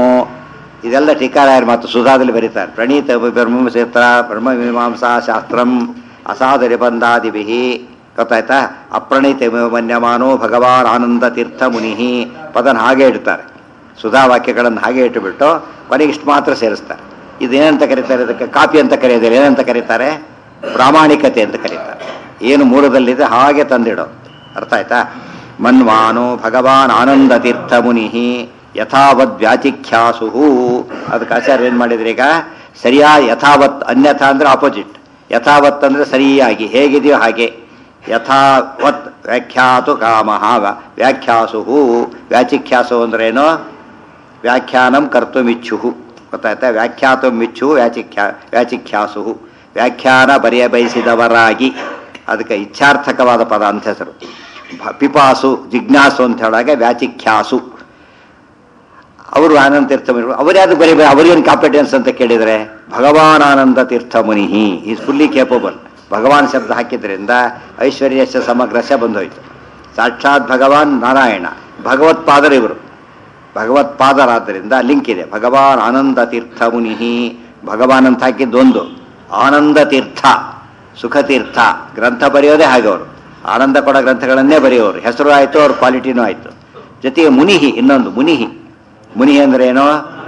ಇದೆಲ್ಲ ಟೀಕಾರಾಯರ ಮಾತು ಸುಧಾದಲ್ಲಿ ಬರೀತಾರೆ ಪ್ರಣೀತ ಬ್ರಹ್ಮಸೂತ್ರ ಬ್ರಹ್ಮಮೀಮಾಂಸಾ ಶಾಸ್ತ್ರಂ ಅಸಾಧರಿ ಬಂದಾದಿಭಿ ಗೊತ್ತಾಯ್ತಾ ಅಪ್ರಣೀತ ಮನ್ಯಮಾನೋ ಭಗವಾನ್ ಆನಂದ ತೀರ್ಥ ಮುನಿ ಪದನ ಹಾಗೆ ಇಡ್ತಾರೆ ಸುಧಾ ವಾಕ್ಯಗಳನ್ನು ಹಾಗೆ ಇಟ್ಟುಬಿಟ್ಟು ಕೊನೆಗೆ ಇಷ್ಟು ಮಾತ್ರ ಸೇರಿಸ್ತಾರೆ ಇದೇನಂತ ಕರೀತಾರೆ ಇದಕ್ಕೆ ಕಾಪಿ ಅಂತ ಕರೆಯೋದಿಲ್ಲ ಏನಂತ ಕರೀತಾರೆ ಪ್ರಾಮಾಣಿಕತೆ ಅಂತ ಕರೀತಾರೆ ಏನು ಮೂಲದಲ್ಲಿದೆ ಹಾಗೆ ತಂದಿಡೋ ಅರ್ಥ ಆಯ್ತಾ ಮನ್ವಾನೋ ಭಗವಾನ್ ಆನಂದ ತೀರ್ಥ ಮುನಿ ಯಥಾವತ್ ವ್ಯಾಚಿಖ್ಯಾಸು ಅದಕ್ಕೆ ಆಚಾರ್ಯ ಏನು ಮಾಡಿದ್ರೆ ಈಗ ಸರಿಯಾ ಯಥಾವತ್ ಅನ್ಯಥಾ ಅಂದ್ರೆ ಆಪೋಸಿಟ್ ಯಥಾವತ್ ಅಂದ್ರೆ ಸರಿಯಾಗಿ ಹೇಗಿದೆಯೋ ಹಾಗೆ ಯಥಾವತ್ ವ್ಯಾಖ್ಯಾತು ಕಾಮಃ ವ್ಯಾ- ವ್ಯಾಖ್ಯಾಸು ವ್ಯಾಚಿಖ್ಯಾಸು ಅಂದ್ರೇನು ವ್ಯಾಖ್ಯಾನಂ ಕರ್ತುಮಿಚ್ಛು ಗೊತ್ತಾಯ್ತಾ ವ್ಯಾಖ್ಯಾತುಮಿಚ್ಛು ವ್ಯಾಚಿಖ್ಯಾ ವ್ಯಾಚಿಖ್ಯಾಸು ವ್ಯಾಖ್ಯಾನ ಬರೆಯ ಬಯಸಿದವರಾಗಿ ಅದಕ್ಕೆ ಇಚ್ಛಾರ್ಥಕವಾದ ಪದ ಅಂತ ಹೆಸರು ಭ- ಪಿಪಾಸು ಜಿಜ್ಞಾಸು ಅಂತ ಹೇಳಾಗ ವ್ಯಾಚಿಖ್ಯಾಸು ಅವರು ಆನಂದ ತೀರ್ಥ ಮುನಿ ಅವರ್ಯಾವುದು ಬರೀ ಅವರೇನು ಕಾಂಪಿಟೆನ್ಸ್ ಅಂತ ಕೇಳಿದರೆ Bhagavan Ananda Tirtha Muni is fully capable ಭಗವಾನ್ ಶಬ್ದ ಹಾಕಿದ್ರಿಂದ ಐಶ್ವರ್ಯಸ್ಯ ಸಮಗ್ರಸ್ಯ ಬಂದೋಯ್ತು ಸಾಕ್ಷಾತ್ ಭಗವಾನ್ ನಾರಾಯಣ ಭಗವತ್ಪಾದರು ಇವರು ಭಗವತ್ಪಾದರಾದ್ದರಿಂದ ಲಿಂಕ್ ಇದೆ ಭಗವಾನ್ ಆನಂದ ತೀರ್ಥ ಮುನಿ ಭಗವಾನ್ ಅಂತ ಹಾಕಿದ್ದೊಂದು ಆನಂದ ತೀರ್ಥ ಸುಖ ತೀರ್ಥ ಗ್ರಂಥ ಬರೆಯೋದೇ ಹಾಗೆ ಅವರು ಆನಂದ ಕೊಡೋ ಗ್ರಂಥಗಳನ್ನೇ ಬರೆಯೋರು ಹೆಸರು ಆಯಿತು ಅವ್ರ ಕ್ವಾಲಿಟಿನೂ ಆಯಿತು ಜೊತೆಗೆ ಮುನಿಹಿ ಇನ್ನೊಂದು ಮುನಿಹಿ ಮುನಿ ಅಂದ್ರೆ ಏನೋ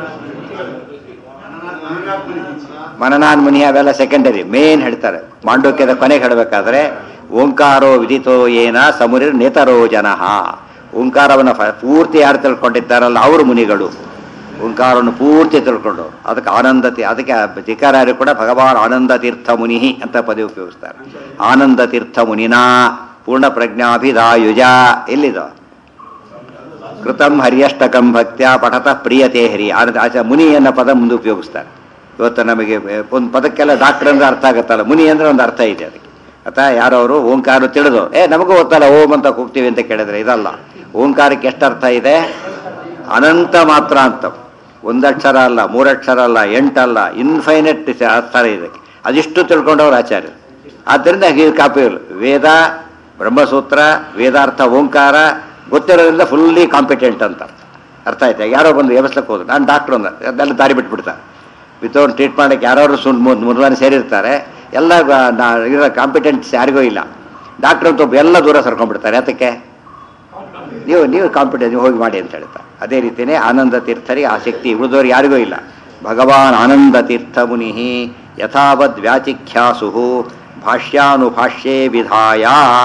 ಮನನಾನ್ ಮುನಿ ಅವೆಲ್ಲ ಸೆಕೆಂಡರಿ ಮೇನ್ ಹೇಳ್ತಾರೆ ಮಾಂಡೋಕ್ಯದ ಕೊನೆಗೆ ಹೇಳಬೇಕಾದ್ರೆ ಓಂಕಾರೋ ವಿದಿತೋ ಏನ ಸಮುರಿರ್ ನೇತರೋ ಜನಃ ಓಂಕಾರವನ್ನು ಫ- ಪೂರ್ತಿ ಯಾರು ತಿಳ್ಕೊಂಡಿದ್ದಾರಲ್ಲ ಅವರು ಮುನಿಗಳು ಓಂಕಾರವನ್ನು ಪೂರ್ತಿ ತಿಳ್ಕೊಂಡವರು ಅದಕ್ಕೆ ಆನಂದ ತಿ- ಅದಕ್ಕೆ ಧಿಕಾರಾರು ಕೂಡ ಭಗವಾನ್ ಆನಂದ ತೀರ್ಥ ಮುನಿ ಅಂತ ಪದವಿ ಉಪಯೋಗಿಸ್ತಾರೆ ಆನಂದ ತೀರ್ಥ ಮುನಿನಾ ಪೂರ್ಣ ಪ್ರಜ್ಞಾಭಿದಾಯುಜ ಎಲ್ಲಿದು ಕೃತಂ ಹರ್ಯಷ್ಟಕಂ ಭಕ್ತ್ಯ ಪಠತ ಪ್ರಿಯತೆ ಹರಿ ಆನಂದ ಆಚೆ ಮುನಿ ಅನ್ನೋ ಪದ ಮುಂದೆ ಉಪಯೋಗಿಸ್ತಾರೆ ಇವತ್ತು ನಮಗೆ ಒಂದು ಪದಕ್ಕೆಲ್ಲ ಡಾಕ್ಟರ್ ಅಂದ್ರೆ ಅರ್ಥ ಆಗುತ್ತಲ್ಲ ಮುನಿ ಅಂದ್ರೆ ಒಂದು ಅರ್ಥ ಇದೆ ಅದಕ್ಕೆ ಅಥವಾ ಯಾರೋ ಅವರು ಓಂಕಾರ ತಿಳಿದು ಏ ನಮಗೂ ಗೊತ್ತಲ್ಲ ಓಂ ಅಂತ ಕೂಗ್ತೀವಿ ಅಂತ ಕೇಳಿದ್ರೆ ಇದಲ್ಲ ಓಂಕಾರಕ್ಕೆ ಎಷ್ಟು ಅರ್ಥ ಇದೆ ಅನಂತ ಮಾತ್ರ ಅಂತ ಒಂದಕ್ಷರ ಅಲ್ಲ ಮೂರಕ್ಷರ ಅಲ್ಲ ಎಂಟಲ್ಲ ಇನ್ಫೈನೆಟ್ ಅರ್ಥ ಇದೆ ಅದಿಷ್ಟು ತಿಳ್ಕೊಂಡವ್ರು ಆಚಾರ್ಯರು ಆದ್ದರಿಂದ ಹೀಗೆ ಕಾಪಿಗಳು ವೇದ ಬ್ರಹ್ಮಸೂತ್ರ ವೇದಾರ್ಥ ಓಂಕಾರ ಗೊತ್ತಿರೋದ್ರಿಂದ ಫುಲ್ಲಿ ಕಾಂಪಿಟೆಂಟ್ ಅಂತ ಅರ್ಥ ಆಯ್ತಾ ಯಾರೋ ಬಂದು ವ್ಯವಸ್ಥೆಗೆ ಹೋದ್ರು ನಾನು ಡಾಕ್ಟ್ರು ಅಂದ ಅದೆಲ್ಲ ದಾರಿ ಬಿಟ್ಬಿಡ್ತಾರೆ ವಿತೌಟ್ ಟ್ರೀಟ್ ಮಾಡಕ್ಕೆ ಯಾರು ಸುನ್ ಮುರುವಾನಿ ಸೇರಿರ್ತಾರೆ ಎಲ್ಲ ಗ- ನಾ- ಇರೋ ಕಾಂಪಿಟೆಂಟ್ಸ್ ಯಾರಿಗೂ ಇಲ್ಲ ಡಾಕ್ಟ್ರ್ ಅಂತ ಒಬ್ಬ ಎಲ್ಲ ದೂರ ಸರ್ಕೊಂಡ್ಬಿಡ್ತಾರೆ ಅದಕ್ಕೆ ನೀವು ನೀವು ಕಾಂಪಿಟೆನ್ಸ್ ನೀವು ಹೋಗಿ ಮಾಡಿ ಅಂತ ಹೇಳ್ತಾರೆ ಅದೇ ರೀತಿಯೇ ಆನಂದ ತೀರ್ಥರಿಗೆ ಆ ಶಕ್ತಿ ಉಳಿದವ್ರು ಯಾರಿಗೂ ಇಲ್ಲ ಭಗವಾನ್ ಆನಂದ ತೀರ್ಥ ಮುನಿ ಯಥಾವದ್ ವ್ಯಾಚಿಖ್ಯಾಸು ಭಾಷ್ಯಾನುಭಾಷ್ಯೇ ವಿಧಾಯ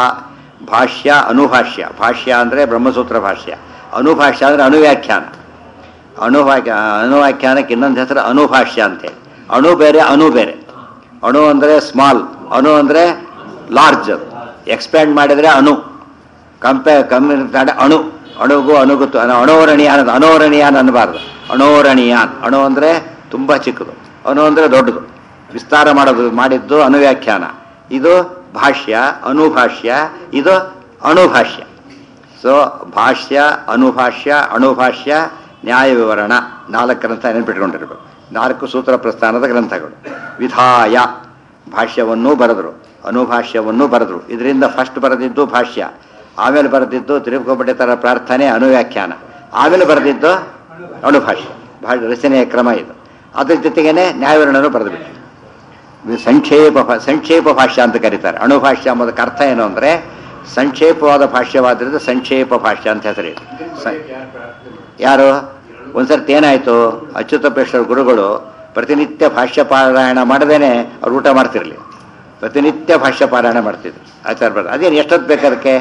ಭಾಷ್ಯ ಅನುಭಾಷ್ಯ ಭಾಷ್ಯ ಅಂದರೆ ಬ್ರಹ್ಮಸೂತ್ರ ಭಾಷ್ಯ ಅನುಭಾಷ್ಯ ಅಂದರೆ ಅನುವ್ಯಾಖ್ಯಾನ ಅಣುವಾಕ್ಯ ಅಣುವ್ಯಾಖ್ಯಾನಕ್ಕೆ ಇನ್ನೊಂದು ಹೆಸರು ಅನುಭಾಷ್ಯ ಅಂತೇಳಿ ಅಣು ಬೇರೆ ಅಣು ಬೇರೆ ಅಣು ಅಂದರೆ ಸ್ಮಾಲ್ ಅಣು ಅಂದರೆ ಲಾರ್ಜ್ ಎಕ್ಸ್ಪ್ಯಾಂಡ್ ಮಾಡಿದರೆ ಅಣು ಕಂಪೇ ಕಮ್ಮಿ ಅಣು ಅಣುಗೂ ಅಣುಗುತ್ತು ಅಣೋರಣೀಯಾನ ಅಣೋರಣೀಯಾನ್ ಅನ್ನಬಾರ್ದು ಅಣೋರಣೀಯಾನ್ ಅಣು ಅಂದರೆ ತುಂಬ ಚಿಕ್ಕದು ಅಣು ಅಂದರೆ ದೊಡ್ಡದು ವಿಸ್ತಾರ ಮಾಡೋದು ಮಾಡಿದ್ದು ಅನುವ್ಯಾಖ್ಯಾನ ಇದು ಭಾಷ್ಯ ಅನುಭಾಷ್ಯ ಇದು ಅಣುಭಾಷ್ಯ ಸೊ ಭಾಷ್ಯ ಅನುಭಾಷ್ಯ ಅಣುಭಾಷ್ಯ ನ್ಯಾಯ ವಿವರಣ ನಾಲ್ಕು ಗ್ರಂಥ ನೆನಪಿಟ್ಕೊಂಡಿರ್ಬೇಕು ನಾಲ್ಕು ಸೂತ್ರ ಪ್ರಸ್ಥಾನದ ಗ್ರಂಥಗಳು ವಿಧಾಯ ಭಾಷ್ಯವನ್ನೂ ಬರೆದರು ಅನುಭಾಷ್ಯವನ್ನೂ ಬರೆದರು ಇದರಿಂದ ಫಸ್ಟ್ ಬರೆದಿದ್ದು ಭಾಷ್ಯ ಆಮೇಲೆ ಬರೆದಿದ್ದು ತಿರುಪತಿತರ ಪ್ರಾರ್ಥನೆ ಅನುವ್ಯಾಖ್ಯಾನ ಆಮೇಲೆ ಬರೆದಿದ್ದು ಅಣುಭಾಷ್ಯ ಭಾಷ ರಚನೆಯ ಕ್ರಮ ಇದು ಅದ್ರ ಜೊತೆಗೇನೆ ನ್ಯಾಯವಿವರಣನೂ ಬರೆದುಬಿಟ್ಟು ಇದು ಸಂಕ್ಷೇಪ ಭಾ- ಸಂಕ್ಷೇಪ ಭಾಷ್ಯ ಅಂತ ಕರೀತಾರೆ ಅಣುಭಾಷ್ಯ ಎಂಬುದಕ್ಕೆ ಅರ್ಥ ಏನು ಅಂದರೆ ಸಂಕ್ಷೇಪವಾದ ಭಾಷ್ಯವಾದ್ರಿಂದ ಸಂಕ್ಷೇಪ ಭಾಷ್ಯ ಅಂತ ಹೆಸರಿದೆ ಸ- ಯಾರು ಒಂದ್ಸರ್ತಿ ಏನಾಯಿತು ಅಚ್ಯುತಪೇಶ್ವರ ಗುರುಗಳು ಪ್ರತಿನಿತ್ಯ ಭಾಷ್ಯ ಪಾರಾಯಣ ಮಾಡದೇನೆ ಅವ್ರು ಊಟ ಮಾಡ್ತಿರ್ಲಿ ಪ್ರತಿನಿತ್ಯ ಭಾಷ್ಯ ಪಾರಾಯಣ ಮಾಡ್ತಿದ್ರು ಆಚಾರ್ಯ ಬರ ಅದೇನು ಎಷ್ಟೊತ್ತು ಬೇಕು ಅದಕ್ಕೆ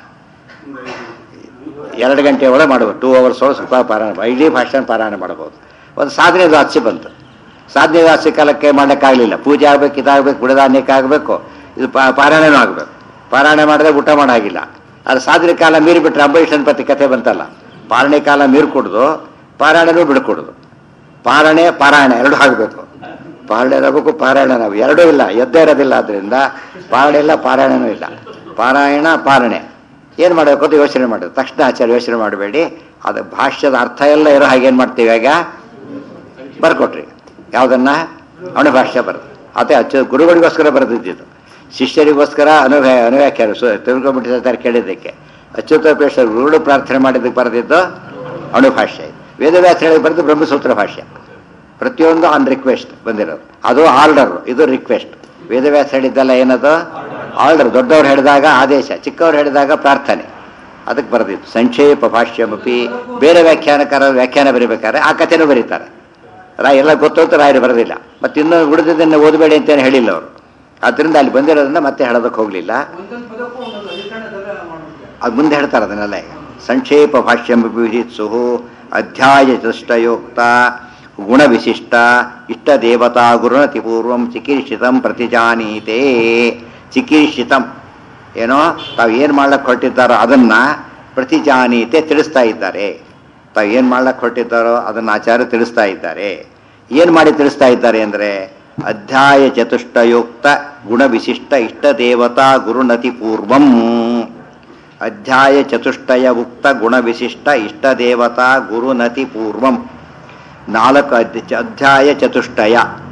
ಎರಡು ಗಂಟೆ ಒಳಗೆ ಮಾಡ್ಬೋದು ಟೂ ಅವರ್ಸ್ ಒಳಗೆ ಸ್ವಲ್ಪ ಪಾರಾಯಣ ಮಾ- ಇಡೀ ಭಾಷಣ ಪಾರಾಯಣ ಮಾಡ್ಬೋದು ಒಂದು ಸಾಧನೆ ದಾಸ್ಯ ಬಂತು ಸಾಧನೆ ದಾಸ್ಯ ಕಾಲಕ್ಕೆ ಮಾಡೋಕ್ಕಾಗಲಿಲ್ಲ ಪೂಜೆ ಆಗ್ಬೇಕು ಇದಾಗಬೇಕು ಬುಡದಾನ್ಯಕ್ಕೆ ಆಗಬೇಕು ಇದು ಪಾ ಪಾರಾಯಣನೂ ಆಗಬೇಕು ಪಾರಾಯಣ ಮಾಡಿದ್ರೆ ಊಟ ಮಾಡಾಗಿಲ್ಲ ಅದು ಸಾಧನೆ ಕಾಲ ಮೀರಿ ಬಿಟ್ರೆ ಅಂಬರೀಷನ್ ಪತಿ ಕಥೆ ಬಂತಲ್ಲ ಪಾರಣೆ ಕಾಲ ಮೀರಿ ಕೊಡುದು ಪಾರಾಯಣನೂ ಬಿಡ್ಕೊಡುದು ಪಾರಣೆ ಪಾರಾಯಣ ಎರಡು ಆಗಬೇಕು ಪಾರಣೆ ಇರಬೇಕು ಪಾರಾಯಣ ನಾವು ಎರಡೂ ಇಲ್ಲ ಎದ್ದೇ ಇರೋದಿಲ್ಲ ಅದರಿಂದ ಪಾರಣೆ ಇಲ್ಲ ಪಾರಾಯಣನೂ ಇಲ್ಲ ಪಾರಾಯಣ ಪಾರಣೆ ಏನು ಮಾಡಬೇಕು ಅಂತ ಯೋಚನೆ ಮಾಡೋದು ತಕ್ಷಣ ಆಚಾರ್ಯ ಯೋಚನೆ ಮಾಡಬೇಡಿ ಅದು ಭಾಷ್ಯದ ಅರ್ಥ ಎಲ್ಲ ಇರೋ ಹಾಗೆ ಏನು ಮಾಡ್ತೀವಿ ಈಗ ಬರ್ಕೊಟ್ರಿ ಯಾವುದನ್ನ ಅಣುಭಾಷ್ಯ ಬರೆದು ಅದೇ ಅಚ್ಚ ಗುರುಗಳಿಗೋಸ್ಕರ ಬರೆದಿದ್ದು ಶಿಷ್ಯರಿಗೋಸ್ಕರ ಅನು ಅನುವ್ಯಾಖ್ಯಾನ ಸು ತಿಳ್ಕೊಂಡ್ಬಿಟ್ಟಿರ್ತಾರೆ ಕೇಳಿದ್ದಕ್ಕೆ ಅಚ್ಯುತಪೇಶ್ವರ ಗುರುಗಳು ಪ್ರಾರ್ಥನೆ ಮಾಡಿದ್ದಕ್ಕೆ ಬರೆದಿದ್ದು ಅಣುಭಾಷ್ಯ ಇದು ವೇದವ್ಯಾಸ ಹೇಳಿ ಬರೆದು ಬ್ರಹ್ಮಸೂತ್ರ ಭಾಷ್ಯ ಪ್ರತಿಯೊಂದು ಆನ್ ರಿಕ್ವೆಸ್ಟ್ ಬಂದಿರೋದು ಅದು ಆರ್ಡರ್ ಇದು ರಿಕ್ವೆಸ್ಟ್ ವೇದವ್ಯಾಸ ಹೇಳಿದ್ದಲ್ಲ ಏನದು ಆರ್ಡರ್ ದೊಡ್ಡವ್ರು ಹೇಳಿದಾಗ ಆದೇಶ ಚಿಕ್ಕವ್ರು ಹೇಳಿದಾಗ ಪ್ರಾರ್ಥನೆ ಅದಕ್ಕೆ ಬರೆದಿತ್ತು ಸಂಕ್ಷೇಪ ಭಾಷ್ಯಮಪಿ ಬೇರೆ ವ್ಯಾಖ್ಯಾನಕಾರ ವ್ಯಾಖ್ಯಾನ ಬರೀಬೇಕಾದ್ರೆ ಆ ಕಥೆನೂ ಬರೀತಾರೆ ರಾ ಎಲ್ಲ ಗೊತ್ತು ಅಂತ ರಾಯರು ಬರೋದಿಲ್ಲ ಮತ್ತೆ ಇನ್ನೂ ಉಳಿದಿದ್ದನ್ನು ಓದಬೇಡಿ ಅಂತೇನು ಹೇಳಿಲ್ಲ ಅವರು ಆದ್ದರಿಂದ ಅಲ್ಲಿ ಬಂದಿರೋದನ್ನ ಮತ್ತೆ ಹೇಳೋದಕ್ಕೆ ಹೋಗಲಿಲ್ಲ ಒಂದೊಂದು ಪದಕ್ಕೂ ಒಂದೊಂದು ಅಧಿಕರಣದಲ್ಲ ಮಾಡ್ಬಿಡ್ತಾರೆ ಅದು ಮುಂದೆ ಹೇಳ್ತಾರೆ ಅದನ್ನೆಲ್ಲ ಈಗ ಸಂಕ್ಷೇಪ ಭಾಷ್ಯಂ ವಿಹಿತ್ಸು ಅಧ್ಯಾಯ ಚತುಷ್ಟಯೋಕ್ತ ಗುಣವಿಶಿಷ್ಟ ಇಷ್ಟ ದೇವತಾ ಗುರುನತಿ ಪೂರ್ವಂ ಚಿಕೀರ್ಷಿತಂ ಪ್ರತಿಜಾನೀತೆ ಚಿಕೀರ್ಷಿತಂ ಏನೋ ತಾವು ಏನು ಮಾಡ್ಲಕ್ಕೆ ಹೊರಟಿದ್ದಾರೋ ಅದನ್ನ ಪ್ರತಿಜಾನೀತೆ ತಿಳಿಸ್ತಾ ಇದ್ದಾರೆ ತಾವು ಏನು ಮಾಡ್ಲಕ್ಕೆ ಹೊರಟಿದ್ದಾರೋ ಅದನ್ನು ಆಚಾರ್ಯ ತಿಳಿಸ್ತಾ ಇದ್ದಾರೆ ಏನು ಮಾಡಿ ತಿಳಿಸ್ತಾ ಇದ್ದಾರೆ ಅಂದರೆ ಅಧ್ಯಾಯ ಚತುಷ್ಟಯೋಕ್ತ ಗುಣವಿಶಿಷ್ಟ ಇಷ್ಟ ದೇವತಾ ಗುರುನತಿ ಪೂರ್ವಂ ಅಧ್ಯಾಯ ಚತುಷ್ಟಯ ಉಕ್ತ ಗುಣವಿಶಿಷ್ಟ ಇಷ್ಟ ದೇವತಾ ಗುರುನತಿ ಪೂರ್ವಂ ನಾಲ್ಕು ಅಧ್ಯ- ಅಧ್ಯಾಯ ಚತುಷ್ಟಯ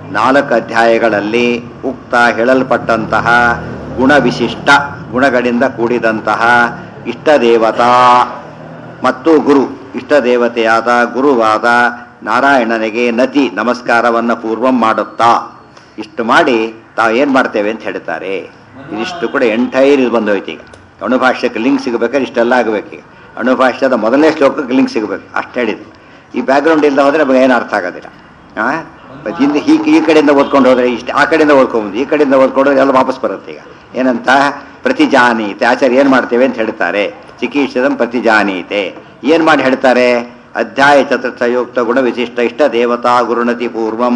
ನಾಲ್ಕು ಅಧ್ಯಾಯಗಳಲ್ಲಿ ಉಕ್ತ ಹೇಳಲ್ಪಟ್ಟಂತಹ ಗುಣವಿಶಿಷ್ಟ ಗುಣಗಳಿಂದ ಕೂಡಿದಂತಹ ಇಷ್ಟದೇವತಾ ಮತ್ತು ಗುರು ಇಷ್ಟದೇವತೆಯಾದ ಗುರುವಾದ ನಾರಾಯಣನಿಗೆ ನತಿ ನಮಸ್ಕಾರವನ್ನು ಪೂರ್ವಂ ಮಾಡುತ್ತಾ ಇಷ್ಟು ಮಾಡಿ ತಾವು ಏನು ಮಾಡ್ತೇವೆ ಅಂತ ಹೇಳ್ತಾರೆ ಇದಿಷ್ಟು ಕೂಡ ಎಂಟೈರ್ ಇದು ಬಂದೋಯ್ತು ಈಗ ಅಣುಭಾಷ್ಯಕ್ಕೆ ಲಿಂಕ್ ಸಿಗಬೇಕಾದ್ರೆ ಇಷ್ಟೆಲ್ಲ ಆಗಬೇಕು ಈಗ ಅಣುಭಾಷ್ಯದ ಮೊದಲನೇ ಶ್ಲೋಕಕ್ಕೆ ಲಿಂಕ್ ಸಿಗಬೇಕು ಅಷ್ಟು ಹೇಳಿದ್ದು ಈ ಬ್ಯಾಕ್ಗ್ರೌಂಡ್ ಇಲ್ಲದೆ ಹೋದರೆ ನಮಗೆ ಏನು ಅರ್ಥ ಆಗೋದಿಲ್ಲ ಹಾಂ ಹಿಂದೆ ಈ ಈ ಕಡೆಯಿಂದ ಓದ್ಕೊಂಡು ಹೋದ್ರೆ ಇಷ್ಟು ಆ ಕಡೆಯಿಂದ ಓದ್ಕೊಂಡು ಈ ಕಡೆಯಿಂದ ಓದ್ಕೊಂಡು ಹೋದ್ರೆ ಎಲ್ಲ ವಾಪಸ್ ಬರುತ್ತೆ ಈಗ ಏನಂತ ಪ್ರತಿಜಾನೀತೆ ಆಚಾರ್ಯ ಏನು ಮಾಡ್ತೇವೆ ಅಂತ ಹೇಳ್ತಾರೆ ಚಿಕಿತ್ಸದಂ ಪ್ರತಿಜಾನೀತೆ ಏನು ಮಾಡಿ ಹೇಳ್ತಾರೆ ಅಧ್ಯಾಯ ಚತುರ್ಥಯುಕ್ತ ಗುಣ ವಿಶಿಷ್ಟ ಇಷ್ಟ ದೇವತಾ ಗುರುನತಿ ಪೂರ್ವಂ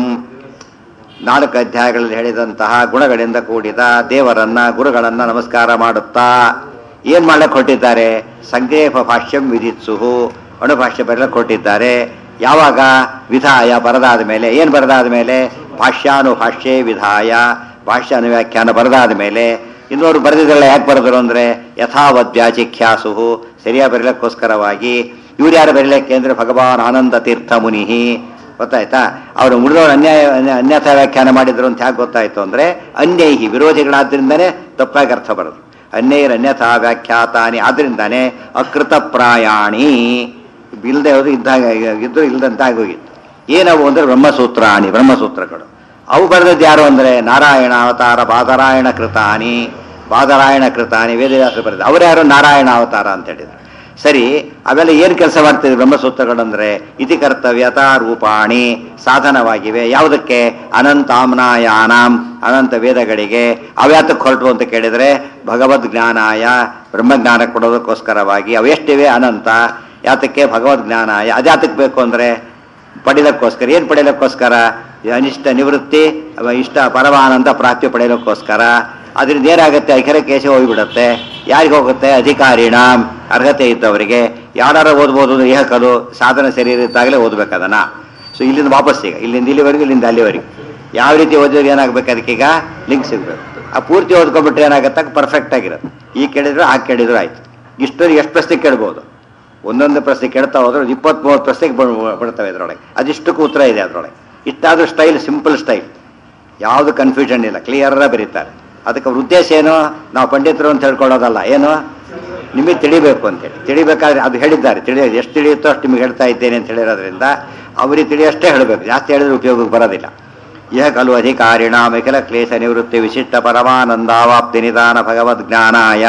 ನಾಲ್ಕು ಅಧ್ಯಾಯಗಳಲ್ಲಿ ಹೇಳಿದಂತಹ ಗುಣಗಳಿಂದ ಕೂಡಿದ ದೇವರನ್ನ ಗುರುಗಳನ್ನ ನಮಸ್ಕಾರ ಮಾಡುತ್ತಾ ಏನ್ ಮಾಡಕ್ ಹೊಟ್ಟಿದ್ದಾರೆ ಸಂಕ್ಷೇಪ ಭಾಷ್ಯಂ ವಿಧಿತ್ಸುಹು ಅಣುಭಾಷ್ಯ ಬರಲಕ್ಕೆ ಹೊಟ್ಟಿದ್ದಾರೆ ಯಾವಾಗ ವಿಧಾಯ ಬರದಾದ ಮೇಲೆ ಏನ್ ಬರದಾದ ಮೇಲೆ ಭಾಷ್ಯಾನುಭಾಷ್ಯೇ ವಿಧಾಯ ಭಾಷ್ಯ ಅನುವ್ಯಾಖ್ಯಾನ ಬರದಾದ ಮೇಲೆ ಇನ್ನೋರು ಬರೆದಿದ್ರಲ್ಲ ಯಾಕೆ ಬರೆದ್ರು ಅಂದ್ರೆ ಯಥಾವತ್ ವ್ಯಾಚಿಖ್ಯಾಸುಹು ಸರಿಯಾಗಿ ಬರೀಲಕ್ಕೋಸ್ಕರವಾಗಿ ಇವ್ರು ಯಾರು ಬರೀಲಿಕ್ಕೆ ಅಂದ್ರೆ ಭಗವಾನ್ ಆನಂದ ತೀರ್ಥ ಮುನಿಹಿ ಗೊತ್ತಾಯ್ತಾ ಅವರು ಉಳಿದವರು ಅನ್ಯಾಯ ಅನ್ಯ- ಅನ್ಯಥಾ ವ್ಯಾಖ್ಯಾನ ಮಾಡಿದ್ರು ಅಂತ ಯಾಕೆ ಗೊತ್ತಾಯ್ತು ಅಂದ್ರೆ ಅನ್ಯೈಹಿ ವಿರೋಧಿಗಳಾದ್ರಿಂದನೇ ತಪ್ಪಾಗಿ ಅರ್ಥ ಬರೋದು ಅನ್ಯೈರ್ ಅನ್ಯಥಾ ವ್ಯಾಖ್ಯಾತಾನಿ ಆದ್ರಿಂದಾನೇ ಅಕೃತ ಪ್ರಾಯಾಣಿ ಇಲ್ಲದೆ ಹೋದ್ರು ಇದ್ದಾಗ ಇದ್ದು ಇಲ್ದಂತ ಆಗೋಗಿತ್ತು ಏನವು ಅಂದ್ರೆ ಬ್ರಹ್ಮಸೂತ್ರಾಣಿ ಬ್ರಹ್ಮಸೂತ್ರಗಳು ಅವು ಬರೆದದ್ದು ಯಾರು ಅಂದ್ರೆ ನಾರಾಯಣ ಅವತಾರ ಬಾದರಾಯಣ ಕೃತಾನಿ ಬಾದರಾಯಣ ಕೃತಾನಿ ವೇದವ್ಯಾಸರು ಬರೆದ ಅವ್ರು ಯಾರು ನಾರಾಯಣ ಅವತಾರ ಅಂತ ಹೇಳಿದ್ರು ಸರಿ ಅವೆಲ್ಲ ಏನು ಕೆಲಸ ಮಾಡ್ತಿದ್ರು ಬ್ರಹ್ಮಸೂತ್ರಗಳಂದ್ರೆ ಇತಿ ಕರ್ತವ್ಯತಾ ರೂಪಾಣಿ ಸಾಧನವಾಗಿವೆ ಯಾವುದಕ್ಕೆ ಅನಂತಾಮ್ನಾಯಾನಾಂ ಅನಂತ ವೇದಗಳಿಗೆ ಅವ್ಯಾತಕ್ಕೆ ಹೊರಟು ಅಂತ ಕೇಳಿದ್ರೆ ಭಗವದ್ ಜ್ಞಾನಾಯ ಬ್ರಹ್ಮಜ್ಞಾನ ಕೊಡೋದಕ್ಕೋಸ್ಕರವಾಗಿ ಅವೆಷ್ಟಿವೆ ಅನಂತ ಯಾತಕ್ಕೆ ಭಗವದ್ ಜ್ಞಾನಾಯ ಅದ್ಯಾತಕ್ಕೆ ಬೇಕು ಅಂದ್ರೆ ಪಡೆಯಲಿಕ್ಕೋಸ್ಕರ ಏನು ಪಡೆಯಲಿಕ್ಕೋಸ್ಕರ ಅನಿಷ್ಟ ನಿವೃತ್ತಿ ಅವ ಇಷ್ಟ ಪರಮಾನಂದ ಪ್ರಾಪ್ತಿ ಪಡೆಯಲಿಕ್ಕೋಸ್ಕರ ಅದರಿಂದ ಏನಾಗುತ್ತೆ ಅಖಿರ ಕೇಶ ಹೋಗಿಬಿಡುತ್ತೆ ಯಾರಿಗೆ ಹೋಗುತ್ತೆ ಅಧಿಕಾರಿಣ ಅರ್ಹತೆ ಇದ್ದವರಿಗೆ ಯಾರು ಓದ್ಬೋದು ಅಂದ್ರೆ ಏಹಕಲು ಸಾಧನ ಶರೀರ ಇದ್ದಾಗಲೇ ಓದ್ಬೇಕು ಅದನ್ನ ಸೊ ಇಲ್ಲಿಂದ ವಾಪಸ್ ಈಗ ಇಲ್ಲಿಂದ ಇಲ್ಲಿವರೆಗೂ ಇಲ್ಲಿಂದ ಅಲ್ಲಿವರೆಗೂ ಯಾವ ರೀತಿ ಓದಿದ್ರೆ ಏನಾಗಬೇಕು ಅದಕ್ಕೀಗ ಲಿಂಕ್ ಸಿಗಬೇಕು ಆ ಪೂರ್ತಿ ಓದ್ಕೊಂಡ್ಬಿಟ್ರೆ ಏನಾಗುತ್ತೆ ಪರ್ಫೆಕ್ಟ್ ಆಗಿರುತ್ತೆ ಈ ಕೇಳಿದ್ರು ಆ ಕೇಳಿದ್ರು ಆಯ್ತು ಇಷ್ಟು ಎಷ್ಟು ಪ್ರಶ್ನೆ ಕೇಳ್ಬೋದು ಒಂದೊಂದು ಪ್ರಶ್ನೆ ಕೇಳ್ತಾ ಹೋದ್ರೆ ಇಪ್ಪತ್ತ್ ಮೂವತ್ತು ಪ್ರಶ್ನೆಗೆ ಬ- ಬಿಡ್ತವೆ ಇದರೊಳಗೆ ಅದಿಷ್ಟಕ್ಕೂ ಉತ್ತರ ಇದೆ ಅದರೊಳಗೆ ಇಷ್ಟಾದ್ರೂ ಸ್ಟೈಲ್ ಸಿಂಪಲ್ ಸ್ಟೈಲ್ ಯಾವುದು ಕನ್ಫ್ಯೂಷನ್ ಇಲ್ಲ ಕ್ಲಿಯರ್ ಬರೀತಾರೆ ಅದಕ್ಕೆ ಅವ್ರ ಉದ್ದೇಶ ಏನು ನಾವು ಪಂಡಿತರು ಅಂತ ಹೇಳ್ಕೊಳ್ಳೋದಲ್ಲ ಏನು ನಿಮಗೆ ತಿಳಿಬೇಕು ಅಂತೇಳಿ ತಿಳಿಬೇಕಾದ್ರೆ ಅದು ಹೇಳಿದ್ದಾರೆ ತಿಳಿ ಎಷ್ಟು ತಿಳಿಯುತ್ತೋ ಅಷ್ಟು ನಿಮಗೆ ಹೇಳ್ತಾ ಇದ್ದೇನೆ ಅಂತ ಹೇಳಿರೋದ್ರಿಂದ ಅವರಿಗೆ ತಿಳಿಯಷ್ಟೇ ಹೇಳಬೇಕು ಜಾಸ್ತಿ ಹೇಳಿದ್ರೆ ಉಪಯೋಗಕ್ಕೆ ಬರೋದಿಲ್ಲ ಯಹ ಖಲು ಅಧಿಕಾರಿಣ ಮಿಖಲ ಕ್ಲೇಶ ನಿವೃತ್ತಿ ವಿಶಿಷ್ಟ ಪರಮಾನಂದಾವಾಪ್ತಿ ನಿಧಾನ ಭಗವದ್ ಜ್ಞಾನಾಯ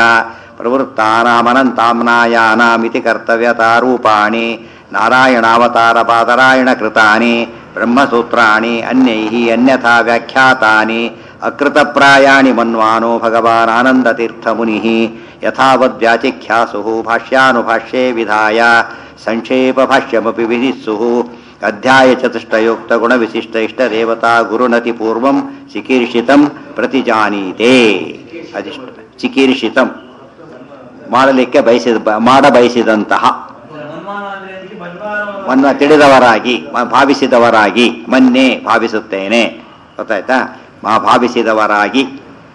ಪ್ರವೃತ್ತಾನಾಮನಂತಾಮ್ನಾಯಾನಾಮಿತಿ ಕರ್ತವ್ಯತಾರೂಪಾಣಿ ನಾರಾಯಣಾವತಾರ ಪಾದರಾಯಣ ಕೃತಾನಿ ಬ್ರಹ್ಮಸೂತ್ರಾಣಿ ಅನ್ಯೈಃ ಅನ್ಯಥಾ ವ್ಯಾಖ್ಯಾತಾನಿ ಅಕೃತಪ್ರಾಯಾಣಿ ಮನ್ವಾನೋ ಭಗವಾನ್ ಆನಂದತೀರ್ಥ ಮುನಿಃ ಯಥಾವದ್ ವ್ಯಾಚಿಖ್ಯಾಸುಃ ಭಾಷ್ಯಾನುಭಾಷ್ಯೇ ವಿಧಾಯ ಸಂಕ್ಷೇಪ ಭಾಷ್ಯಮಪಿ ವಿಧಿಸ್ಸುಃ ಅಧ್ಯಾಯ ಚತುಷ್ಟಯೋಕ್ತ ಗುಣ ವಿಶಿಷ್ಟ ಇಷ್ಟ ದೇವತಾ ಗುರುನತಿ ಪೂರ್ವಂ ಚಿಕೀರ್ಷಿತಂ ಪ್ರತಿಜಾನೀತೆ ಅದಿಷ್ಟು ಚಿಕೀರ್ಷಿತಂ ಮಾಡಲಿಕ್ಕೆ ಬಯಸಿದ ಬ- ಮಾಡ ಬಯಸಿದಂತಹ ಮನ್ಮಾನ ಅಂದ್ರೆ ಅದಕ್ಕೆ ಬಂಡವಾಳ ಮನ್ನ ತಿಳಿದವರಾಗಿ ಮ- ಭಾವಿಸಿದವರಾಗಿ ಮೊನ್ನೆ ಭಾವಿಸುತ್ತೇನೆ ಗೊತ್ತಾಯ್ತಾ ಮಾ ಭಾವಿಸಿದವರಾಗಿ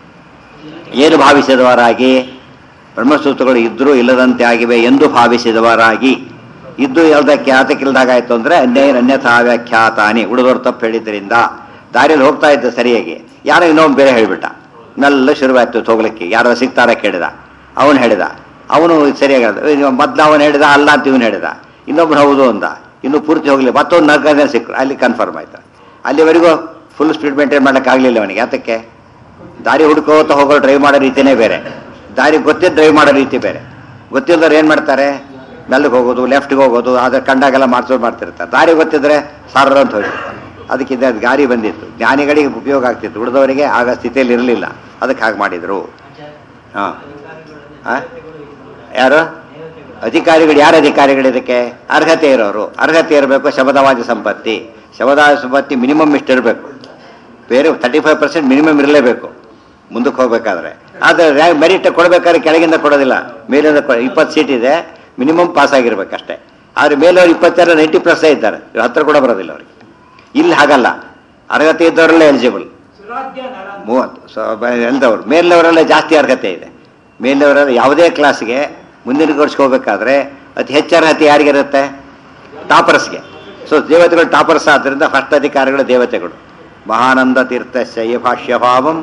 ಏನು ಭಾವಿಸಿದವರಾಗಿ ಬ್ರಹ್ಮಸೂತ್ರಗಳು ಇದ್ರೂ ಇಲ್ಲದಂತೆ ಆಗಿವೆ ಎಂದು ಭಾವಿಸಿದವರಾಗಿ ಇದ್ದು ಎಲ್ಲದಕ್ಕೆ ಆತಕ್ಕಿಲ್ದಾಗಾಯ್ತು ಅಂದ್ರೆ ಅನ್ಯ ಅನ್ಯಥಾ ವ್ಯಾಖ್ಯಾತಾನಿ ಉಳಿದವರು ತಪ್ಪು ಹೇಳಿದ್ರಿಂದ ದಾರಿಯಲ್ಲಿ ಹೋಗ್ತಾ ಇದ್ದ ಸರಿಯಾಗಿ ಯಾರೋ ಇನ್ನೊಬ್ಬ ಬೇರೆ ಹೇಳಿಬಿಟ್ಟ ಮೆಲ್ಲ ಶುರುವಾಯ್ತು ಹೋಗ್ಲಿಕ್ಕೆ ಯಾರೋ ಸಿಗ್ತಾರ ಕೇಳಿದ ಅವನು ಹೇಳಿದ ಅವನು ಸರಿಯಾಗಿ ಮೊದ್ಲು ಅವನು ಹೇಳಿದ ಅಲ್ಲ ಅಂತ ಇವನು ಹೇಳಿದ ಇನ್ನೊಬ್ರು ಹೌದು ಅಂದ ಇನ್ನು ಪೂರ್ತಿ ಹೋಗ್ಲಿ ಮತ್ತೊಂದು ನಾಲ್ಕು ಸಿಕ್ಕರು ಅಲ್ಲಿ ಕನ್ಫರ್ಮ್ ಆಯ್ತು ಅಲ್ಲಿವರೆಗೂ ಫುಲ್ ಸ್ಪೀಡ್ ಮೇಂಟೈನ್ ಮಾಡೋಕ್ಕಾಗಲಿಲ್ಲ ಅವನಿಗೆ ಯಾತಕ್ಕೆ ದಾರಿ ಹುಡ್ಕೋತ ಹೋಗೋ ಡ್ರೈವ್ ಮಾಡೋ ರೀತಿನೇ ಬೇರೆ ದಾರಿ ಗೊತ್ತಿದ್ದು ಡ್ರೈವ್ ಮಾಡೋ ರೀತಿ ಬೇರೆ ಗೊತ್ತಿಲ್ಲದವ್ರು ಏನು ಮಾಡ್ತಾರೆ ಮೆಲ್ಲಗೆ ಹೋಗೋದು ಲೆಫ್ಟ್ಗೆ ಹೋಗೋದು ಅದ್ರ ಕಂಡಾಗೆಲ್ಲ ಮಾಡ್ಸೋದು ಮಾಡ್ತಿರ್ತಾರೆ ದಾರಿ ಗೊತ್ತಿದ್ರೆ ಸಾರ ಅಂತ ಹೋಗಿರ್ತಾರೆ ಅದಕ್ಕೆ ಇದು ಅದು ಗಾಡಿ ಬಂದಿತ್ತು ಜ್ಞಾನಿಗಳಿಗೆ ಉಪಯೋಗ ಆಗ್ತಿತ್ತು ಉಳಿದವರಿಗೆ ಆಗ ಸ್ಥಿತಿಯಲ್ಲಿ ಇರಲಿಲ್ಲ ಅದಕ್ಕೆ ಹಾಗೆ ಮಾಡಿದರು ಹಾಂ ಹಾಂ ಯಾರು ಅಧಿಕಾರಿಗಳು ಯಾರು ಅಧಿಕಾರಿಗಳು ಇದಕ್ಕೆ ಅರ್ಹತೆ ಇರೋರು ಅರ್ಹತೆ ಇರಬೇಕು ಶಬದವಾದ ಸಂಪತ್ತಿ ಶಬದವಾದ ಸಂಪತ್ತಿ ಮಿನಿಮಮ್ ಇಷ್ಟಿರಬೇಕು ಬೇರೆ ತರ್ಟಿ ಫೈವ್ ಪರ್ಸೆಂಟ್ ಮಿನಿಮಮ್ ಇರಲೇಬೇಕು ಮುಂದಕ್ಕೆ ಹೋಗ್ಬೇಕಾದ್ರೆ ಆದರೆ ಮೆರಿಟ್ ಕೊಡಬೇಕಾದ್ರೆ ಕೆಳಗಿಂದ ಕೊಡೋದಿಲ್ಲ ಮೇಲಿಂದ ಇಪ್ಪತ್ತು ಸೀಟ್ ಇದೆ ಮಿನಿಮಮ್ ಪಾಸ್ ಆಗಿರ್ಬೇಕು ಅಷ್ಟೇ ಆದರೆ ಮೇಲವ್ರು ಇಪ್ಪತ್ತೆರಡು ನೈಂಟಿ ಪ್ಲಸ್ ಇದ್ದಾರೆ ಇವ್ರು ಹತ್ರ ಕೂಡ ಬರೋದಿಲ್ಲ ಅವ್ರಿಗೆ ಇಲ್ಲಿ ಹಾಗಲ್ಲ ಅರ್ಹತೆ ಇದ್ದವರೆಲ್ಲ ಎಲಿಜಿಬಲ್ ಸುರಾಧ್ಯ ನರ ಮೂವತ್ತು ಸೊ ಎಲ್ದವ್ರು ಮೇಲಿನವರೆಲ್ಲ ಜಾಸ್ತಿ ಅರ್ಹತೆ ಇದೆ ಮೇಲಿನವರೆಲ್ಲ ಯಾವುದೇ ಕ್ಲಾಸ್ಗೆ ಮುಂದಿನ ಕೋರ್ಸ್ಗೆ ಹೋಗ್ಬೇಕಾದ್ರೆ ಅತಿ ಹೆಚ್ಚು ಅರ್ಹತೆ ಯಾರಿಗಿರುತ್ತೆ ಟಾಪರ್ಸ್ಗೆ ಸೊ ದೇವತೆಗಳು ಟಾಪರ್ಸ್ ಆದ್ದರಿಂದ ಫಸ್ಟ್ ಅಧಿಕಾರಿಗಳು ದೇವತೆಗಳು ಮಹಾನಂದ ತೀರ್ಥಸ್ಯ ಈ ಭಾಷ್ಯಭಾವಂ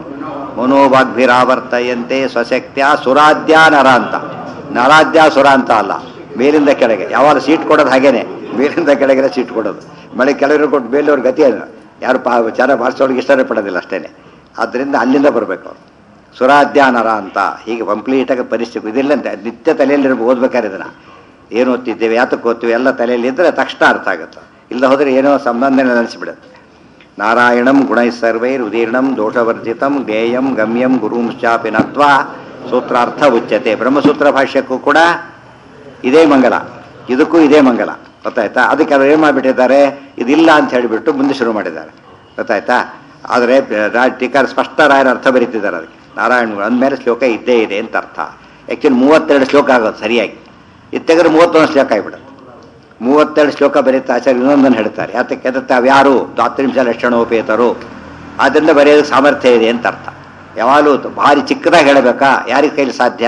ಮನೋವಾಗ್ಭಿರಾವರ್ತಯಂತೆ ಸ್ವಶಕ್ತ್ಯ ಸುರಾಧ್ಯ ನರ ಅಂತ ನರಾಧ್ಯ ಸುರ ಅಂತ ಅಲ್ಲ ಮೇಲಿಂದ ಕೆಳಗೆ ಯಾವಾಗ ಸೀಟ್ ಕೊಡೋದು ಹಾಗೇನೆ ಮೇಲಿಂದ ಕೆಳಗೆ ಸೀಟ್ ಕೊಡೋದು ಮಳೆ ಕೆಳಗೆ ಕೊಟ್ಟು ಮೇಲವ್ರ ಗತಿ ಅದು ಯಾರು ಪಾ ಚೆನ್ನಾಗಿ ಮಾಡಿಸೋಳಿಗೆ ಇಷ್ಟನೇ ಪಡೋದಿಲ್ಲ ಅಷ್ಟೇನೆ ಆದ್ದರಿಂದ ಅಲ್ಲಿಂದ ಬರಬೇಕು ಅವರು ಸುರಾಧ್ಯಾನರ ಅಂತ ಹೀಗೆ ಕಂಪ್ಲೀಟಾಗಿ ಪರಿಸ್ಥಿತಿ ಇದಿಲ್ಲ ಅಂತ ನಿತ್ಯ ತಲೆಯಲ್ಲಿ ಓದ್ಬೇಕಾದ್ರೆ ಇದನ್ನ ಏನು ಓದ್ತಿದ್ದೇವೆ ಯಾತಕ್ಕೆ ಓದ್ತೀವಿ ಎಲ್ಲ ತಲೆಯಲ್ಲಿ ಇದ್ದರೆ ತಕ್ಷಣ ಅರ್ಥ ಆಗುತ್ತೆ ಇಲ್ಲ ಹೋದರೆ ಏನೋ ಸಂಬಂಧನೇ ಅನಿಸ್ಬಿಡುತ್ತೆ ನಾರಾಯಣಂ ಗುಣೈ ಸರ್ವೈರ್ ಉದೀರ್ಣಂ ದೋಷವರ್ಜಿತಂ ಜ್ಞೇಯಂ ಗಮ್ಯಂ ಗುರುಂಶ್ಚಾಪಿ ನತ್ವಾ ಸೂತ್ರಾರ್ಥ ಉಚ್ಯತೆ ಬ್ರಹ್ಮಸೂತ್ರ ಭಾಷ್ಯಕ್ಕೂ ಕೂಡ ಇದೇ ಮಂಗಲ ಇದಕ್ಕೂ ಇದೇ ಮಂಗಲ ಗೊತ್ತಾಯ್ತಾ ಅದಕ್ಕೆ ಅವ್ರು ಏನು ಮಾಡಿಬಿಟ್ಟಿದ್ದಾರೆ ಇದಿಲ್ಲ ಅಂತ ಹೇಳಿಬಿಟ್ಟು ಮುಂದೆ ಶುರು ಮಾಡಿದ್ದಾರೆ ಗೊತ್ತಾಯ್ತಾ ಆದರೆ ಟೀಕಾರ ಸ್ಪಷ್ಟ ರಾಯರ ಅರ್ಥ ಬರೀತಿದ್ದಾರೆ ಅದಕ್ಕೆ ನಾರಾಯಣ ಅಂದಮೇಲೆ ಶ್ಲೋಕ ಇದ್ದೇ ಇದೆ ಅಂತ ಅರ್ಥ ಆ್ಯಕ್ಚುಲಿ ಮೂವತ್ತೆರಡು ಶ್ಲೋಕ ಆಗೋದು ಸರಿಯಾಗಿ ಇದು ತೆಗೆದ್ರೆ ಮೂವತ್ತೊಂದು ಶ್ಲೋಕ ಆಗಿಬಿಡುತ್ತೆ ಮೂವತ್ತೆರಡು ಶ್ಲೋಕ ಬರೀತಾ ಆಚಾರ್ಯ ಇನ್ನೊಂದನ್ನು ಹೇಳ್ತಾರೆ ಯಾತಕ್ಕೆ ಅದಕ್ಕೆ ಅವ್ಯಾರು ದಾತ್ರಿಂಶ ಲಕ್ಷಣೋಪೇತರು ಆದ್ದರಿಂದ ಬರೆಯೋದಕ್ಕೆ ಸಾಮರ್ಥ್ಯ ಇದೆ ಅಂತ ಅರ್ಥ ಯಾವಾಗಲೂ ಭಾರಿ ಚಿಕ್ಕದಾಗಿ ಹೇಳಬೇಕಾ ಯಾರಿಗೆ ಕೈಲಿ ಸಾಧ್ಯ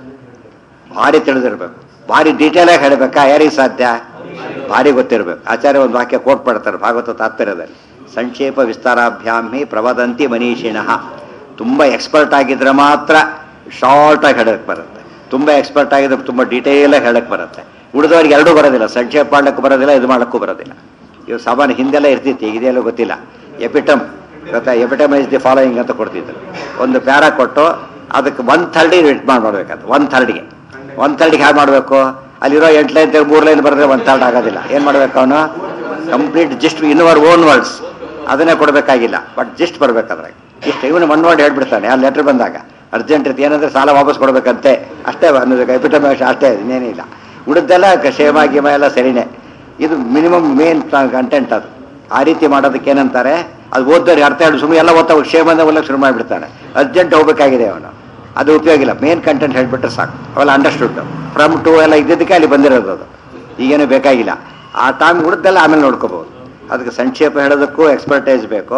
ಭಾರಿ ತಿಳಿದಿರ್ಬೇಕು ಭಾರಿ ಡೀಟೇಲಾಗಿ ಹೇಳಬೇಕಾ ಯಾರಿಗೆ ಸಾಧ್ಯ ಭಾರಿ ಗೊತ್ತಿರಬೇಕು ಆಚಾರ್ಯ ಒಂದು ವಾಕ್ಯ ಕೋಟ್ ಮಾಡ್ತಾರೆ ಭಾಗವತ ತಾತ್ಪರ್ಯದಲ್ಲಿ ಸಂಕ್ಷೇಪ ವಿಸ್ತಾರಾಭ್ಯಾಮ್ ಹಿ ಪ್ರವದಂತಿ ಮನೀಷಿಣಃ ತುಂಬ ಎಕ್ಸ್ಪರ್ಟ್ ಆಗಿದ್ರೆ ಮಾತ್ರ ಶಾರ್ಟಾಗಿ ಹೇಳಕ್ಕೆ ಬರುತ್ತೆ ತುಂಬ ಎಕ್ಸ್ಪರ್ಟ್ ಆಗಿದ್ರೆ ತುಂಬ ಡೀಟೇಲಾಗಿ ಹೇಳಕ್ಕೆ ಬರುತ್ತೆ ಉಳಿದವರಿಗೆ ಎರಡೂ ಬರೋದಿಲ್ಲ ಸಂಕ್ಷೇಪ ಮಾಡ್ಲಿಕ್ಕೂ ಬರೋದಿಲ್ಲ ಇದು ಮಾಡೋಕ್ಕೂ ಬರೋದಿಲ್ಲ ಇವು ಸಾಮಾನ್ಯ ಹಿಂದೆಲ್ಲ ಇರ್ತಿತ್ತು ಈಗ ಇದೆಲ್ಲ ಗೊತ್ತಿಲ್ಲ ಎಪಿಟಮ್ ಗೊತ್ತಾ ಎಪಿಟಮ್ ಇಸ್ ದಿ ಫಾಲೋಯಿಂಗ್ ಅಂತ ಕೊಡ್ತಿದ್ರು ಒಂದು ಪ್ಯಾರ ಕೊಟ್ಟು ಅದಕ್ಕೆ ಒನ್ ಥರ್ಡಿಗೆ ರಿಟ್ ಮಾಡಿ ಮಾಡ್ಬೇಕಂತ ಒನ್ ಥರ್ಡ್ಗೆ ಒನ್ ಥರ್ಡ್ಗೆ ಹೇಗೆ ಮಾಡಬೇಕು ಅಲ್ಲಿರೋ ಎಂಟು ಲೈನ್ ಮೂರು ಲೈನ್ ಬರೆದ್ರೆ ಒನ್ ಥರ್ಡ್ ಆಗೋದಿಲ್ಲ ಏನು ಮಾಡಬೇಕು ಅವನು complete just in our own words ಅದನ್ನೇ ಕೊಡಬೇಕಾಗಿಲ್ಲ ಬಟ್ ಜಸ್ಟ್ ಬರ್ಬೇಕಾದ್ರೆ ಇಷ್ಟು ಇವನು ಒನ್ ವರ್ಡ್ ಹೇಳ್ಬಿಡ್ತಾನೆ ಆ ಲೆಟ್ರ್ ಬಂದಾಗ ಅರ್ಜೆಂಟ್ ಇರ್ತಿ ಏನಂದ್ರೆ ಸಾಲ ವಾಪಸ್ ಕೊಡಬೇಕಂತೆ ಅಷ್ಟೇ ಅನ್ನೋದಕ್ಕೆ ಎಪಿಟಮ್ ಅಷ್ಟೇ ಇನ್ನೇನಿಲ್ಲ ಉಳಿದೆಲ್ಲ ಕ್ಷೇಮ ಗೀಮ ಎಲ್ಲ ಸರಿನೇ ಇದು ಮಿನಿಮಮ್ ಮೇನ್ ಕಂಟೆಂಟ್ ಅದು ಆ ರೀತಿ ಮಾಡೋದಕ್ಕೆ ಏನಂತಾರೆ ಅದು ಓದ್ದವ್ರಿಗೆ ಅರ್ಥ ಹೇಳಿ ಸುಮ್ಮನೆ ಎಲ್ಲ ಓದ್ತಾ ಕ್ಷೇಮದಿಂದ ಓದಕ್ಕೆ ಶುರು ಮಾಡಿಬಿಡ್ತಾನೆ ಅರ್ಜೆಂಟ್ ಹೋಗ್ಬೇಕಾಗಿದೆ ಅವನು ಅದು ಉಪಯೋಗ ಇಲ್ಲ ಮೇನ್ ಕಂಟೆಂಟ್ ಹೇಳ್ಬಿಟ್ರೆ ಸಾಕು ಅವೆಲ್ಲ ಅಂಡರ್ಸ್ಟುಡ್ ಫ್ರಮ್ ಟು ಎಲ್ಲ ಇದ್ದಿದ್ದಕ್ಕೆ ಅಲ್ಲಿ ಬಂದಿರೋದು ಅದು ಈಗೇನು ಬೇಕಾಗಿಲ್ಲ ಆ ಟೈಮ್ ಉಳಿದೆಲ್ಲ ಆಮೇಲೆ ನೋಡ್ಕೋಬಹುದು ಅದಕ್ಕೆ ಸಂಕ್ಷೇಪ ಹೇಳೋದಕ್ಕೂ ಎಕ್ಸ್ಪರ್ಟೈಸ್ ಬೇಕು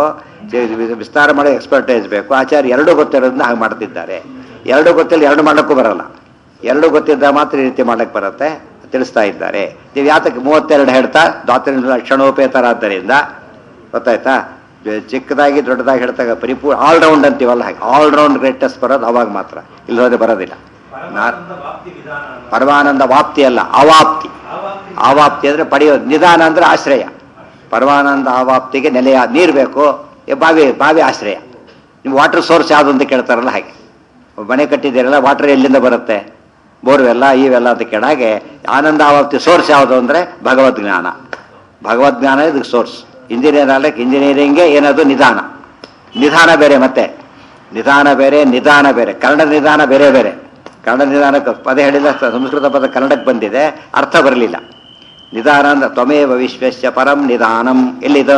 ಜ- ವಿಸ್ತಾರ ಮಾಡೋ ಎಕ್ಸ್ಪರ್ಟೈಸ್ ಬೇಕು ಆಚಾರ್ಯ ಎರಡೂ ಗೊತ್ತಿರೋದನ್ನ ಹಾಗೆ ಮಾಡ್ತಿದ್ದಾರೆ ಎರಡು ಗೊತ್ತಿಲ್ಲ ಎರಡು ಮಾಡೋಕ್ಕೂ ಬರಲ್ಲ ಎರಡು ಗೊತ್ತಿದ್ದ ಮಾತ್ರ ಈ ರೀತಿ ಮಾಡಕ್ಕೆ ಬರುತ್ತೆ ತಿಳಿಸ್ತಾ ಇದ್ದಾರೆ ನೀವು ಯಾತಕ್ಕೆ ಮೂವತ್ತೆರಡು ಹೇಳ್ತಾ ದಾತ್ರಿಂದ ಲಕ್ಷಣೋಪೇತರಾದ್ದರಿಂದ ಗೊತ್ತಾಯ್ತಾ ಜ- ಚಿಕ್ಕದಾಗಿ ದೊಡ್ಡದಾಗಿ ಹೇಳ್ತಾಗ ಪರಿಪೂರ್ಣ ಆಲ್ರೌಂಡ್ ಅಂತೀವಲ್ಲ ಹಾಗೆ ಆಲ್ರೌಂಡ್ ಗ್ರೇಟೆಸ್ಟ್ ಬರೋದು ಅವಾಗ ಮಾತ್ರ ಇಲ್ಲದ್ರೆ ಬರೋದಿಲ್ಲ ನಾ ಪರಮಾನಂದ ವಾಪ್ತಿ ವಿಧಾನ ಅಂತ. ಪರಮಾನಂದ ವಾಪ್ತಿ ಅಲ್ಲ ಅವಾಪ್ತಿ ಆವಾಪ್ತಿ ಆವಾಪ್ತಿ ಅಂದ್ರೆ ಪಡೆಯೋದು ನಿಧಾನ ಅಂದ್ರೆ ಆಶ್ರಯ ಪರಮಾನಂದ ಆವಾಪ್ತಿಗೆ ನೆಲೆಯ ನೀರು ಬೇಕು ಏ ಬಾವಿ ಬಾವಿ ಆಶ್ರಯ ನೀವು ವಾಟರ್ ಸೋರ್ಸ್ ಯಾವುದು ಅಂತ ಕೇಳ್ತಾರಲ್ಲ ಹಾಗೆ ಮನೆ ಕಟ್ಟಿದ್ದೀರಲ್ಲ ವಾಟರ್ ಎಲ್ಲಿಂದ ಬರುತ್ತೆ ಬೋರ್ವೆಲ್ಲ ಇವೆಲ್ಲ ಅಂತ ಕೇಳಾಗೆ ಆನಂದ ಆವಾಪ್ತಿ ಸೋರ್ಸ್ ಯಾವುದು ಅಂದರೆ ಭಗವದ್ ಜ್ಞಾನ ಭಗವದ್ ಜ್ಞಾನ ಇದಕ್ಕೆ ಸೋರ್ಸ್ ಇಂಜಿನಿಯರ್ ಅಲ್ಲಕ್ಕೆ ಇಂಜಿನಿಯರಿಂಗ್ಗೆ ಏನದು ನಿಧಾನ ನಿಧಾನ ಬೇರೆ ಮತ್ತೆ ನಿಧಾನ ಬೇರೆ ನಿಧಾನ ಬೇರೆ ಕನ್ನಡ ನಿಧಾನ ಬೇರೆ ಬೇರೆ ಕನ್ನಡ ನಿಧಾನಕ್ಕೆ ಪದ ಹೇಳಿದ ಸಂಸ್ಕೃತ ಪದ ಕನ್ನಡಕ್ಕೆ ಬಂದಿದೆ ಅರ್ಥ ಬರಲಿಲ್ಲ ನಿಧಾನ ಅಂದ್ರೆ ತ್ವಮೇವ ವಿಶ್ವಸ್ಯ ಪರಂ ನಿಧಾನಂ ಎಲ್ಲಿದು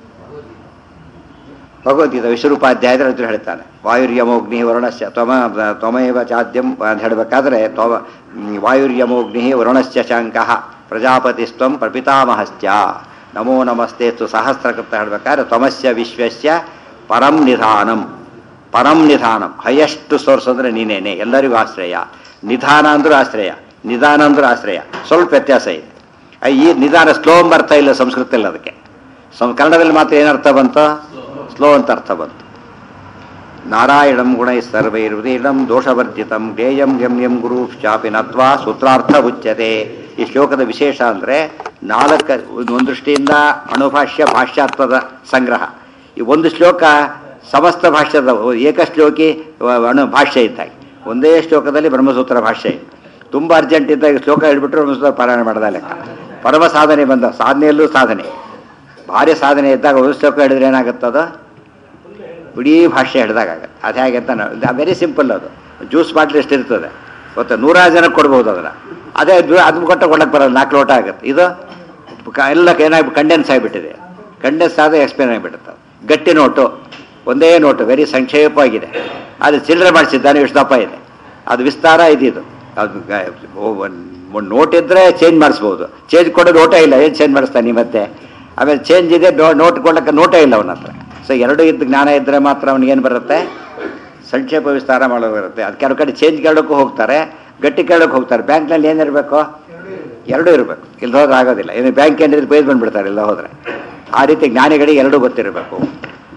ಭಗವದ್ಗೀತೆ ವಿಶ್ವರೂಪಾಧ್ಯಾಯದ ಹತ್ರ ಹೇಳ್ತಾನೆ ವಾಯುರ್ಯಮೋಗ್ನಿ ವರುಣಸ್ಯ ತ್ವಮ ತ್ವಮೇವ ಚಾದ್ಯಂ ಅಂತ ಹೇಳಬೇಕಾದ್ರೆ ತ್ವ ವಾಯುರ್ಯಮೋಗ್ನಿ ವರುಣಸ್ಯ ಶಂಕಃ ಪ್ರಜಾಪತಿಸ್ತ್ವಂ ಪ್ರಪಿತಾಮಹಶ್ಚ ನಮೋ ನಮಸ್ತೆ ತು ಸಹಸ್ರಕೃತ ಹೇಳಬೇಕಾದ್ರೆ ತ್ವಮಸ್ಯ ವಿಶ್ವಸ್ಯ ಪರಂ ನಿಧಾನಂ ಪರಂ ನಿಧಾನಂ ಹೈಯೆಸ್ಟ್ ಸೋರ್ಸ್ ಅಂದ್ರೆ ನೀನೇನೆ ಎಲ್ಲರಿಗೂ ಆಶ್ರಯ ನಿಧಾನ ಅಂದ್ರೂ ಆಶ್ರಯ ನಿಧಾನ ಅಂದ್ರೂ ಆಶ್ರಯ ಸ್ವಲ್ಪ ವ್ಯತ್ಯಾಸ ಇದೆ ಆ, ಈ ನಿಧಾನ ಸ್ಲೋ ಎಂಬ ಅರ್ಥ ಇಲ್ಲ ಸಂಸ್ಕೃತದಲ್ಲಿ ಅದಕ್ಕೆ ಸಂ ಕನ್ನಡದಲ್ಲಿ ಮಾತ್ರ ಏನರ್ಥ ಬಂತು ಸ್ಲೋ ಅಂತ ಅರ್ಥ ಬಂತು ನಾರಾಯಣಂ ಗುಣೈ ಸರ್ವೈರ್ವೀರ್ಣಂ ದೋಷವರ್ಜಿತಂ ಜ್ಞೇಯಂ ಗಮ್ಯಂ ಗುರು ಶಾಪಿ ನತ್ವಾ ಸೂತ್ರಾರ್ಥ ಉಚ್ಯತೆ ಈ ಶ್ಲೋಕದ ವಿಶೇಷ ಅಂದರೆ ನಾಲ್ಕ ಒಂದು ದೃಷ್ಟಿಯಿಂದ ಅಣುಭಾಷ್ಯ ಭಾಷ್ಯಾರ್ಥದ ಸಂಗ್ರಹ ಈ ಒಂದು ಶ್ಲೋಕ ಸಮಸ್ತ ಭಾಷ್ಯದ ಏಕಶ್ಲೋಕಿ ವ- ಅಣು ಭಾಷ್ಯ ಇದ್ದಾಗೆ ಒಂದೇ ಶ್ಲೋಕದಲ್ಲಿ ಬ್ರಹ್ಮಸೂತ್ರ ಭಾಷ್ಯ ಇದೆ ತುಂಬ ಅರ್ಜೆಂಟ್ ಇದ್ದಾಗ ಶ್ಲೋಕ ಹೇಳ್ಬಿಟ್ರೆ ಬ್ರಹ್ಮಸೂತ್ರ ಪಾರಾಯಣ ಮಾಡ್ದ ಲೆಕ್ಕ ಪರಮ ಸಾಧನೆ ಬಂದ ಸಾಧನೆಯಲ್ಲೂ ಸಾಧನೆ ಭಾರಿ ಸಾಧನೆ ಇದ್ದಾಗ ಒಂದು ಶ್ಲೋಕ ಹೇಳಿದ್ರೆ ಏನಾಗುತ್ತದ ಇಡೀ ಭಾಷೆ ಹಿಡ್ದಾಗತ್ತೆ ಅದು ಹೇಗೆ ಅಂತ ವೆರಿ ಸಿಂಪಲ್ ಅದು ಜ್ಯೂಸ್ ಬಾಟ್ಲಿ ಎಷ್ಟು ಇರ್ತದೆ ಗೊತ್ತಾ ನೂರಾರು ಜನಕ್ಕೆ ಕೊಡ್ಬೋದು ಅದನ್ನು ಅದೇ ಅದನ್ನ ಕೊಟ್ಟ ಕೊಡಕ್ಕೆ ಬರೋದು ನಾಲ್ಕು ಲೋಟ ಆಗುತ್ತೆ ಇದು ಕ- ಎಲ್ಲ ಏನಾಗಿ ಕಂಡೆನ್ಸ್ ಆಗಿಬಿಟ್ಟಿದೆ ಕಂಡೆನ್ಸ್ ಆದ ಎಕ್ಸ್ಪ್ಲೇನ್ ಆಗಿಬಿಡುತ್ತೆ ಗಟ್ಟಿ ನೋಟು ಒಂದೇ ನೋಟು ವೆರಿ ಸಂಕ್ಷೇಪವಾಗಿದೆ ಅದು ಚಿಲ್ಲರೆ ಮಾಡಿಸಿದ್ದಾನೆ ಇಷ್ಟು ದಪ್ಪ ಇದೆ ಅದು ವಿಸ್ತಾರ ಇದಿದು ಅದು ಗ- ಓ- ಒಂದ್- ಒಂದು ನೋಟ್ ಇದ್ದರೆ ಚೇಂಜ್ ಮಾಡಿಸ್ಬೋದು ಚೇಂಜ್ ಕೊಡೋ ನೋಟೇ ಇಲ್ಲ ಏನು ಚೇಂಜ್ ಮಾಡಿಸ್ತಾನೆ ಮತ್ತೆ ಆಮೇಲೆ ಚೇಂಜ್ ಇದೆ ನೋ- ನೋಟ್ ಕೊಡೋಕ್ಕೆ ನೋಟೇ ಇಲ್ಲ ಅವನ ಹತ್ರ ಸೊ ಎರಡು ಇದ್ದ ಜ್ಞಾನ ಇದ್ದರೆ ಮಾತ್ರ ಅವನಿಗೇನು ಬರುತ್ತೆ ಸಂಕ್ಷೇಪ ವಿಸ್ತಾರ ಮಾಡೋದು ಬರುತ್ತೆ ಅದು ಕೆಲವು ಕಡೆ ಚೇಂಜ್ ಕೇಳೋಕ್ಕೂ ಹೋಗ್ತಾರೆ ಗಟ್ಟಿ ಕೇಳೋಕೆ ಹೋಗ್ತಾರೆ ಬ್ಯಾಂಕ್ನಲ್ಲಿ ಏನಿರಬೇಕು ಎರಡೂ ಇರಬೇಕು ಇಲ್ಲಿ ಹೋದ್ರೆ ಆಗೋದಿಲ್ಲ ಇನ್ನು ಬ್ಯಾಂಕ್ ಏನಿದ್ರೆ ಬೈದು ಬಂದ್ಬಿಡ್ತಾರೆ ಇಲ್ಲ ಹೋದರೆ ಆ ರೀತಿ ಜ್ಞಾನಿಗಳಿಗೆ ಎರಡೂ ಗೊತ್ತಿರಬೇಕು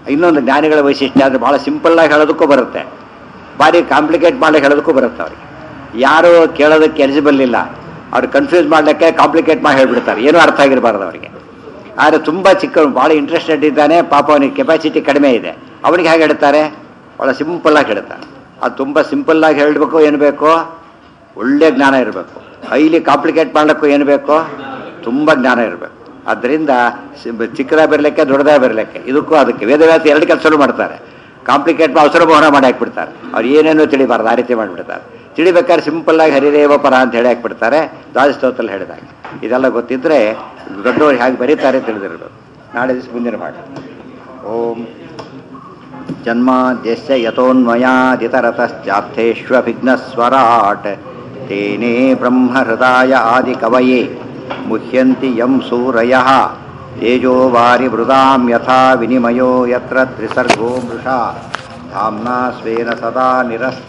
ಇನ್ನೊಂದು ಜ್ಞಾನಿಗಳ ವೈಶಿಷ್ಟ್ಯ ಅಂದರೆ ಭಾಳ ಸಿಂಪಲ್ಲಾಗಿ ಹೇಳೋದಕ್ಕೂ ಬರುತ್ತೆ ಭಾರಿ ಕಾಂಪ್ಲಿಕೇಟ್ ಮಾಡಲಿಕ್ಕೆ ಹೇಳೋದಕ್ಕೂ ಬರುತ್ತೆ ಅವ್ರಿಗೆ ಯಾರು ಕೇಳೋದಕ್ಕೆ ಎಲಿಜಿಬಲ್ ಇಲ್ಲ ಅವ್ರು ಕನ್ಫ್ಯೂಸ್ ಮಾಡಲಿಕ್ಕೆ ಕಾಂಪ್ಲಿಕೇಟ್ ಮಾಡಿ ಹೇಳ್ಬಿಡ್ತಾರೆ ಏನೂ ಅರ್ಥ ಆಗಿರಬಾರ್ದು ಅವರಿಗೆ ಆದರೆ ತುಂಬ ಚಿಕ್ಕ ಭಾಳ ಇಂಟ್ರೆಸ್ಟೆಡ್ ಇದ್ದಾನೆ ಪಾಪ ಅವನಿಗೆ ಕೆಪಾಸಿಟಿ ಕಡಿಮೆ ಇದೆ ಅವನಿಗೆ ಹೇಗೆ ಹೇಳ್ತಾರೆ ಭಾಳ ಸಿಂಪಲ್ಲಾಗಿ ಹೇಳ್ತಾರೆ ಅದು ತುಂಬ ಸಿಂಪಲ್ಲಾಗಿ ಹೇಳಬೇಕು ಏನು ಬೇಕು ಒಳ್ಳೆ ಜ್ಞಾನ ಇರಬೇಕು ಹೈಲಿ ಕಾಂಪ್ಲಿಕೇಟ್ ಮಾಡಲಿಕ್ಕೂ ಏನು ಬೇಕು ತುಂಬ ಜ್ಞಾನ ಇರಬೇಕು ಆದ್ದರಿಂದ ಚಿಕ್ಕದಾಗ ಬರಲಿಕ್ಕೆ ದೊಡ್ಡದಾಗ ಬರಲಿಕ್ಕೆ ಇದಕ್ಕೂ ಅದಕ್ಕೆ ವೇದವ್ಯಾಸ ಎರಡು ಕೆಲಸನೂ ಮಾಡ್ತಾರೆ ಕಾಂಪ್ಲಿಕೇಟ್ ಅವಸರ ಮೋಹನ ಮಾಡಿ ಹಾಕ್ಬಿಡ್ತಾರೆ ಅವ್ರು ಏನೇನೋ ತಿಳಿಬಾರ್ದು ಆ ರೀತಿ ಮಾಡಿಬಿಡ್ತಾರೆ ತಿಳಿಬೇಕಾದ್ರೆ ಸಿಂಪಲ್ಲಾಗಿ ಹರಿದೇವ ಪರ ಅಂತ ಹೇಳಿ ಹಾಕ್ಬಿಡ್ತಾರೆ ದ್ವಾದಸ್ತೋತ್ರದಲ್ಲಿ ಹೇಳಿದಾಗ ಇದೆಲ್ಲ ಗೊತ್ತಿದ್ದರೆ ದೊಡ್ಡವರು ಹೇಗೆ ಬರೀತಾರೆ ತಿಳಿದಿರಬೇಕು ನಾಳೆ ದಿವಸ ಮುಂದಿನ ಮಾಡಿ ಓಂ ಜನ್ಮಾದ್ಯಸ್ಯ ಯತೋನ್ಮಯಾದಿತರತಶ್ಚಾರ್ಥೇष्वभिघ्नस्वराट् तेने ब्रह्महृदाय आदिकवये मुह्यन्ति यं सूरयः तेजो वारिवृदां यथा विनिमयो यत्र त्रिसर्गो मृषा धाम्ना स्वेन सदा निरस्त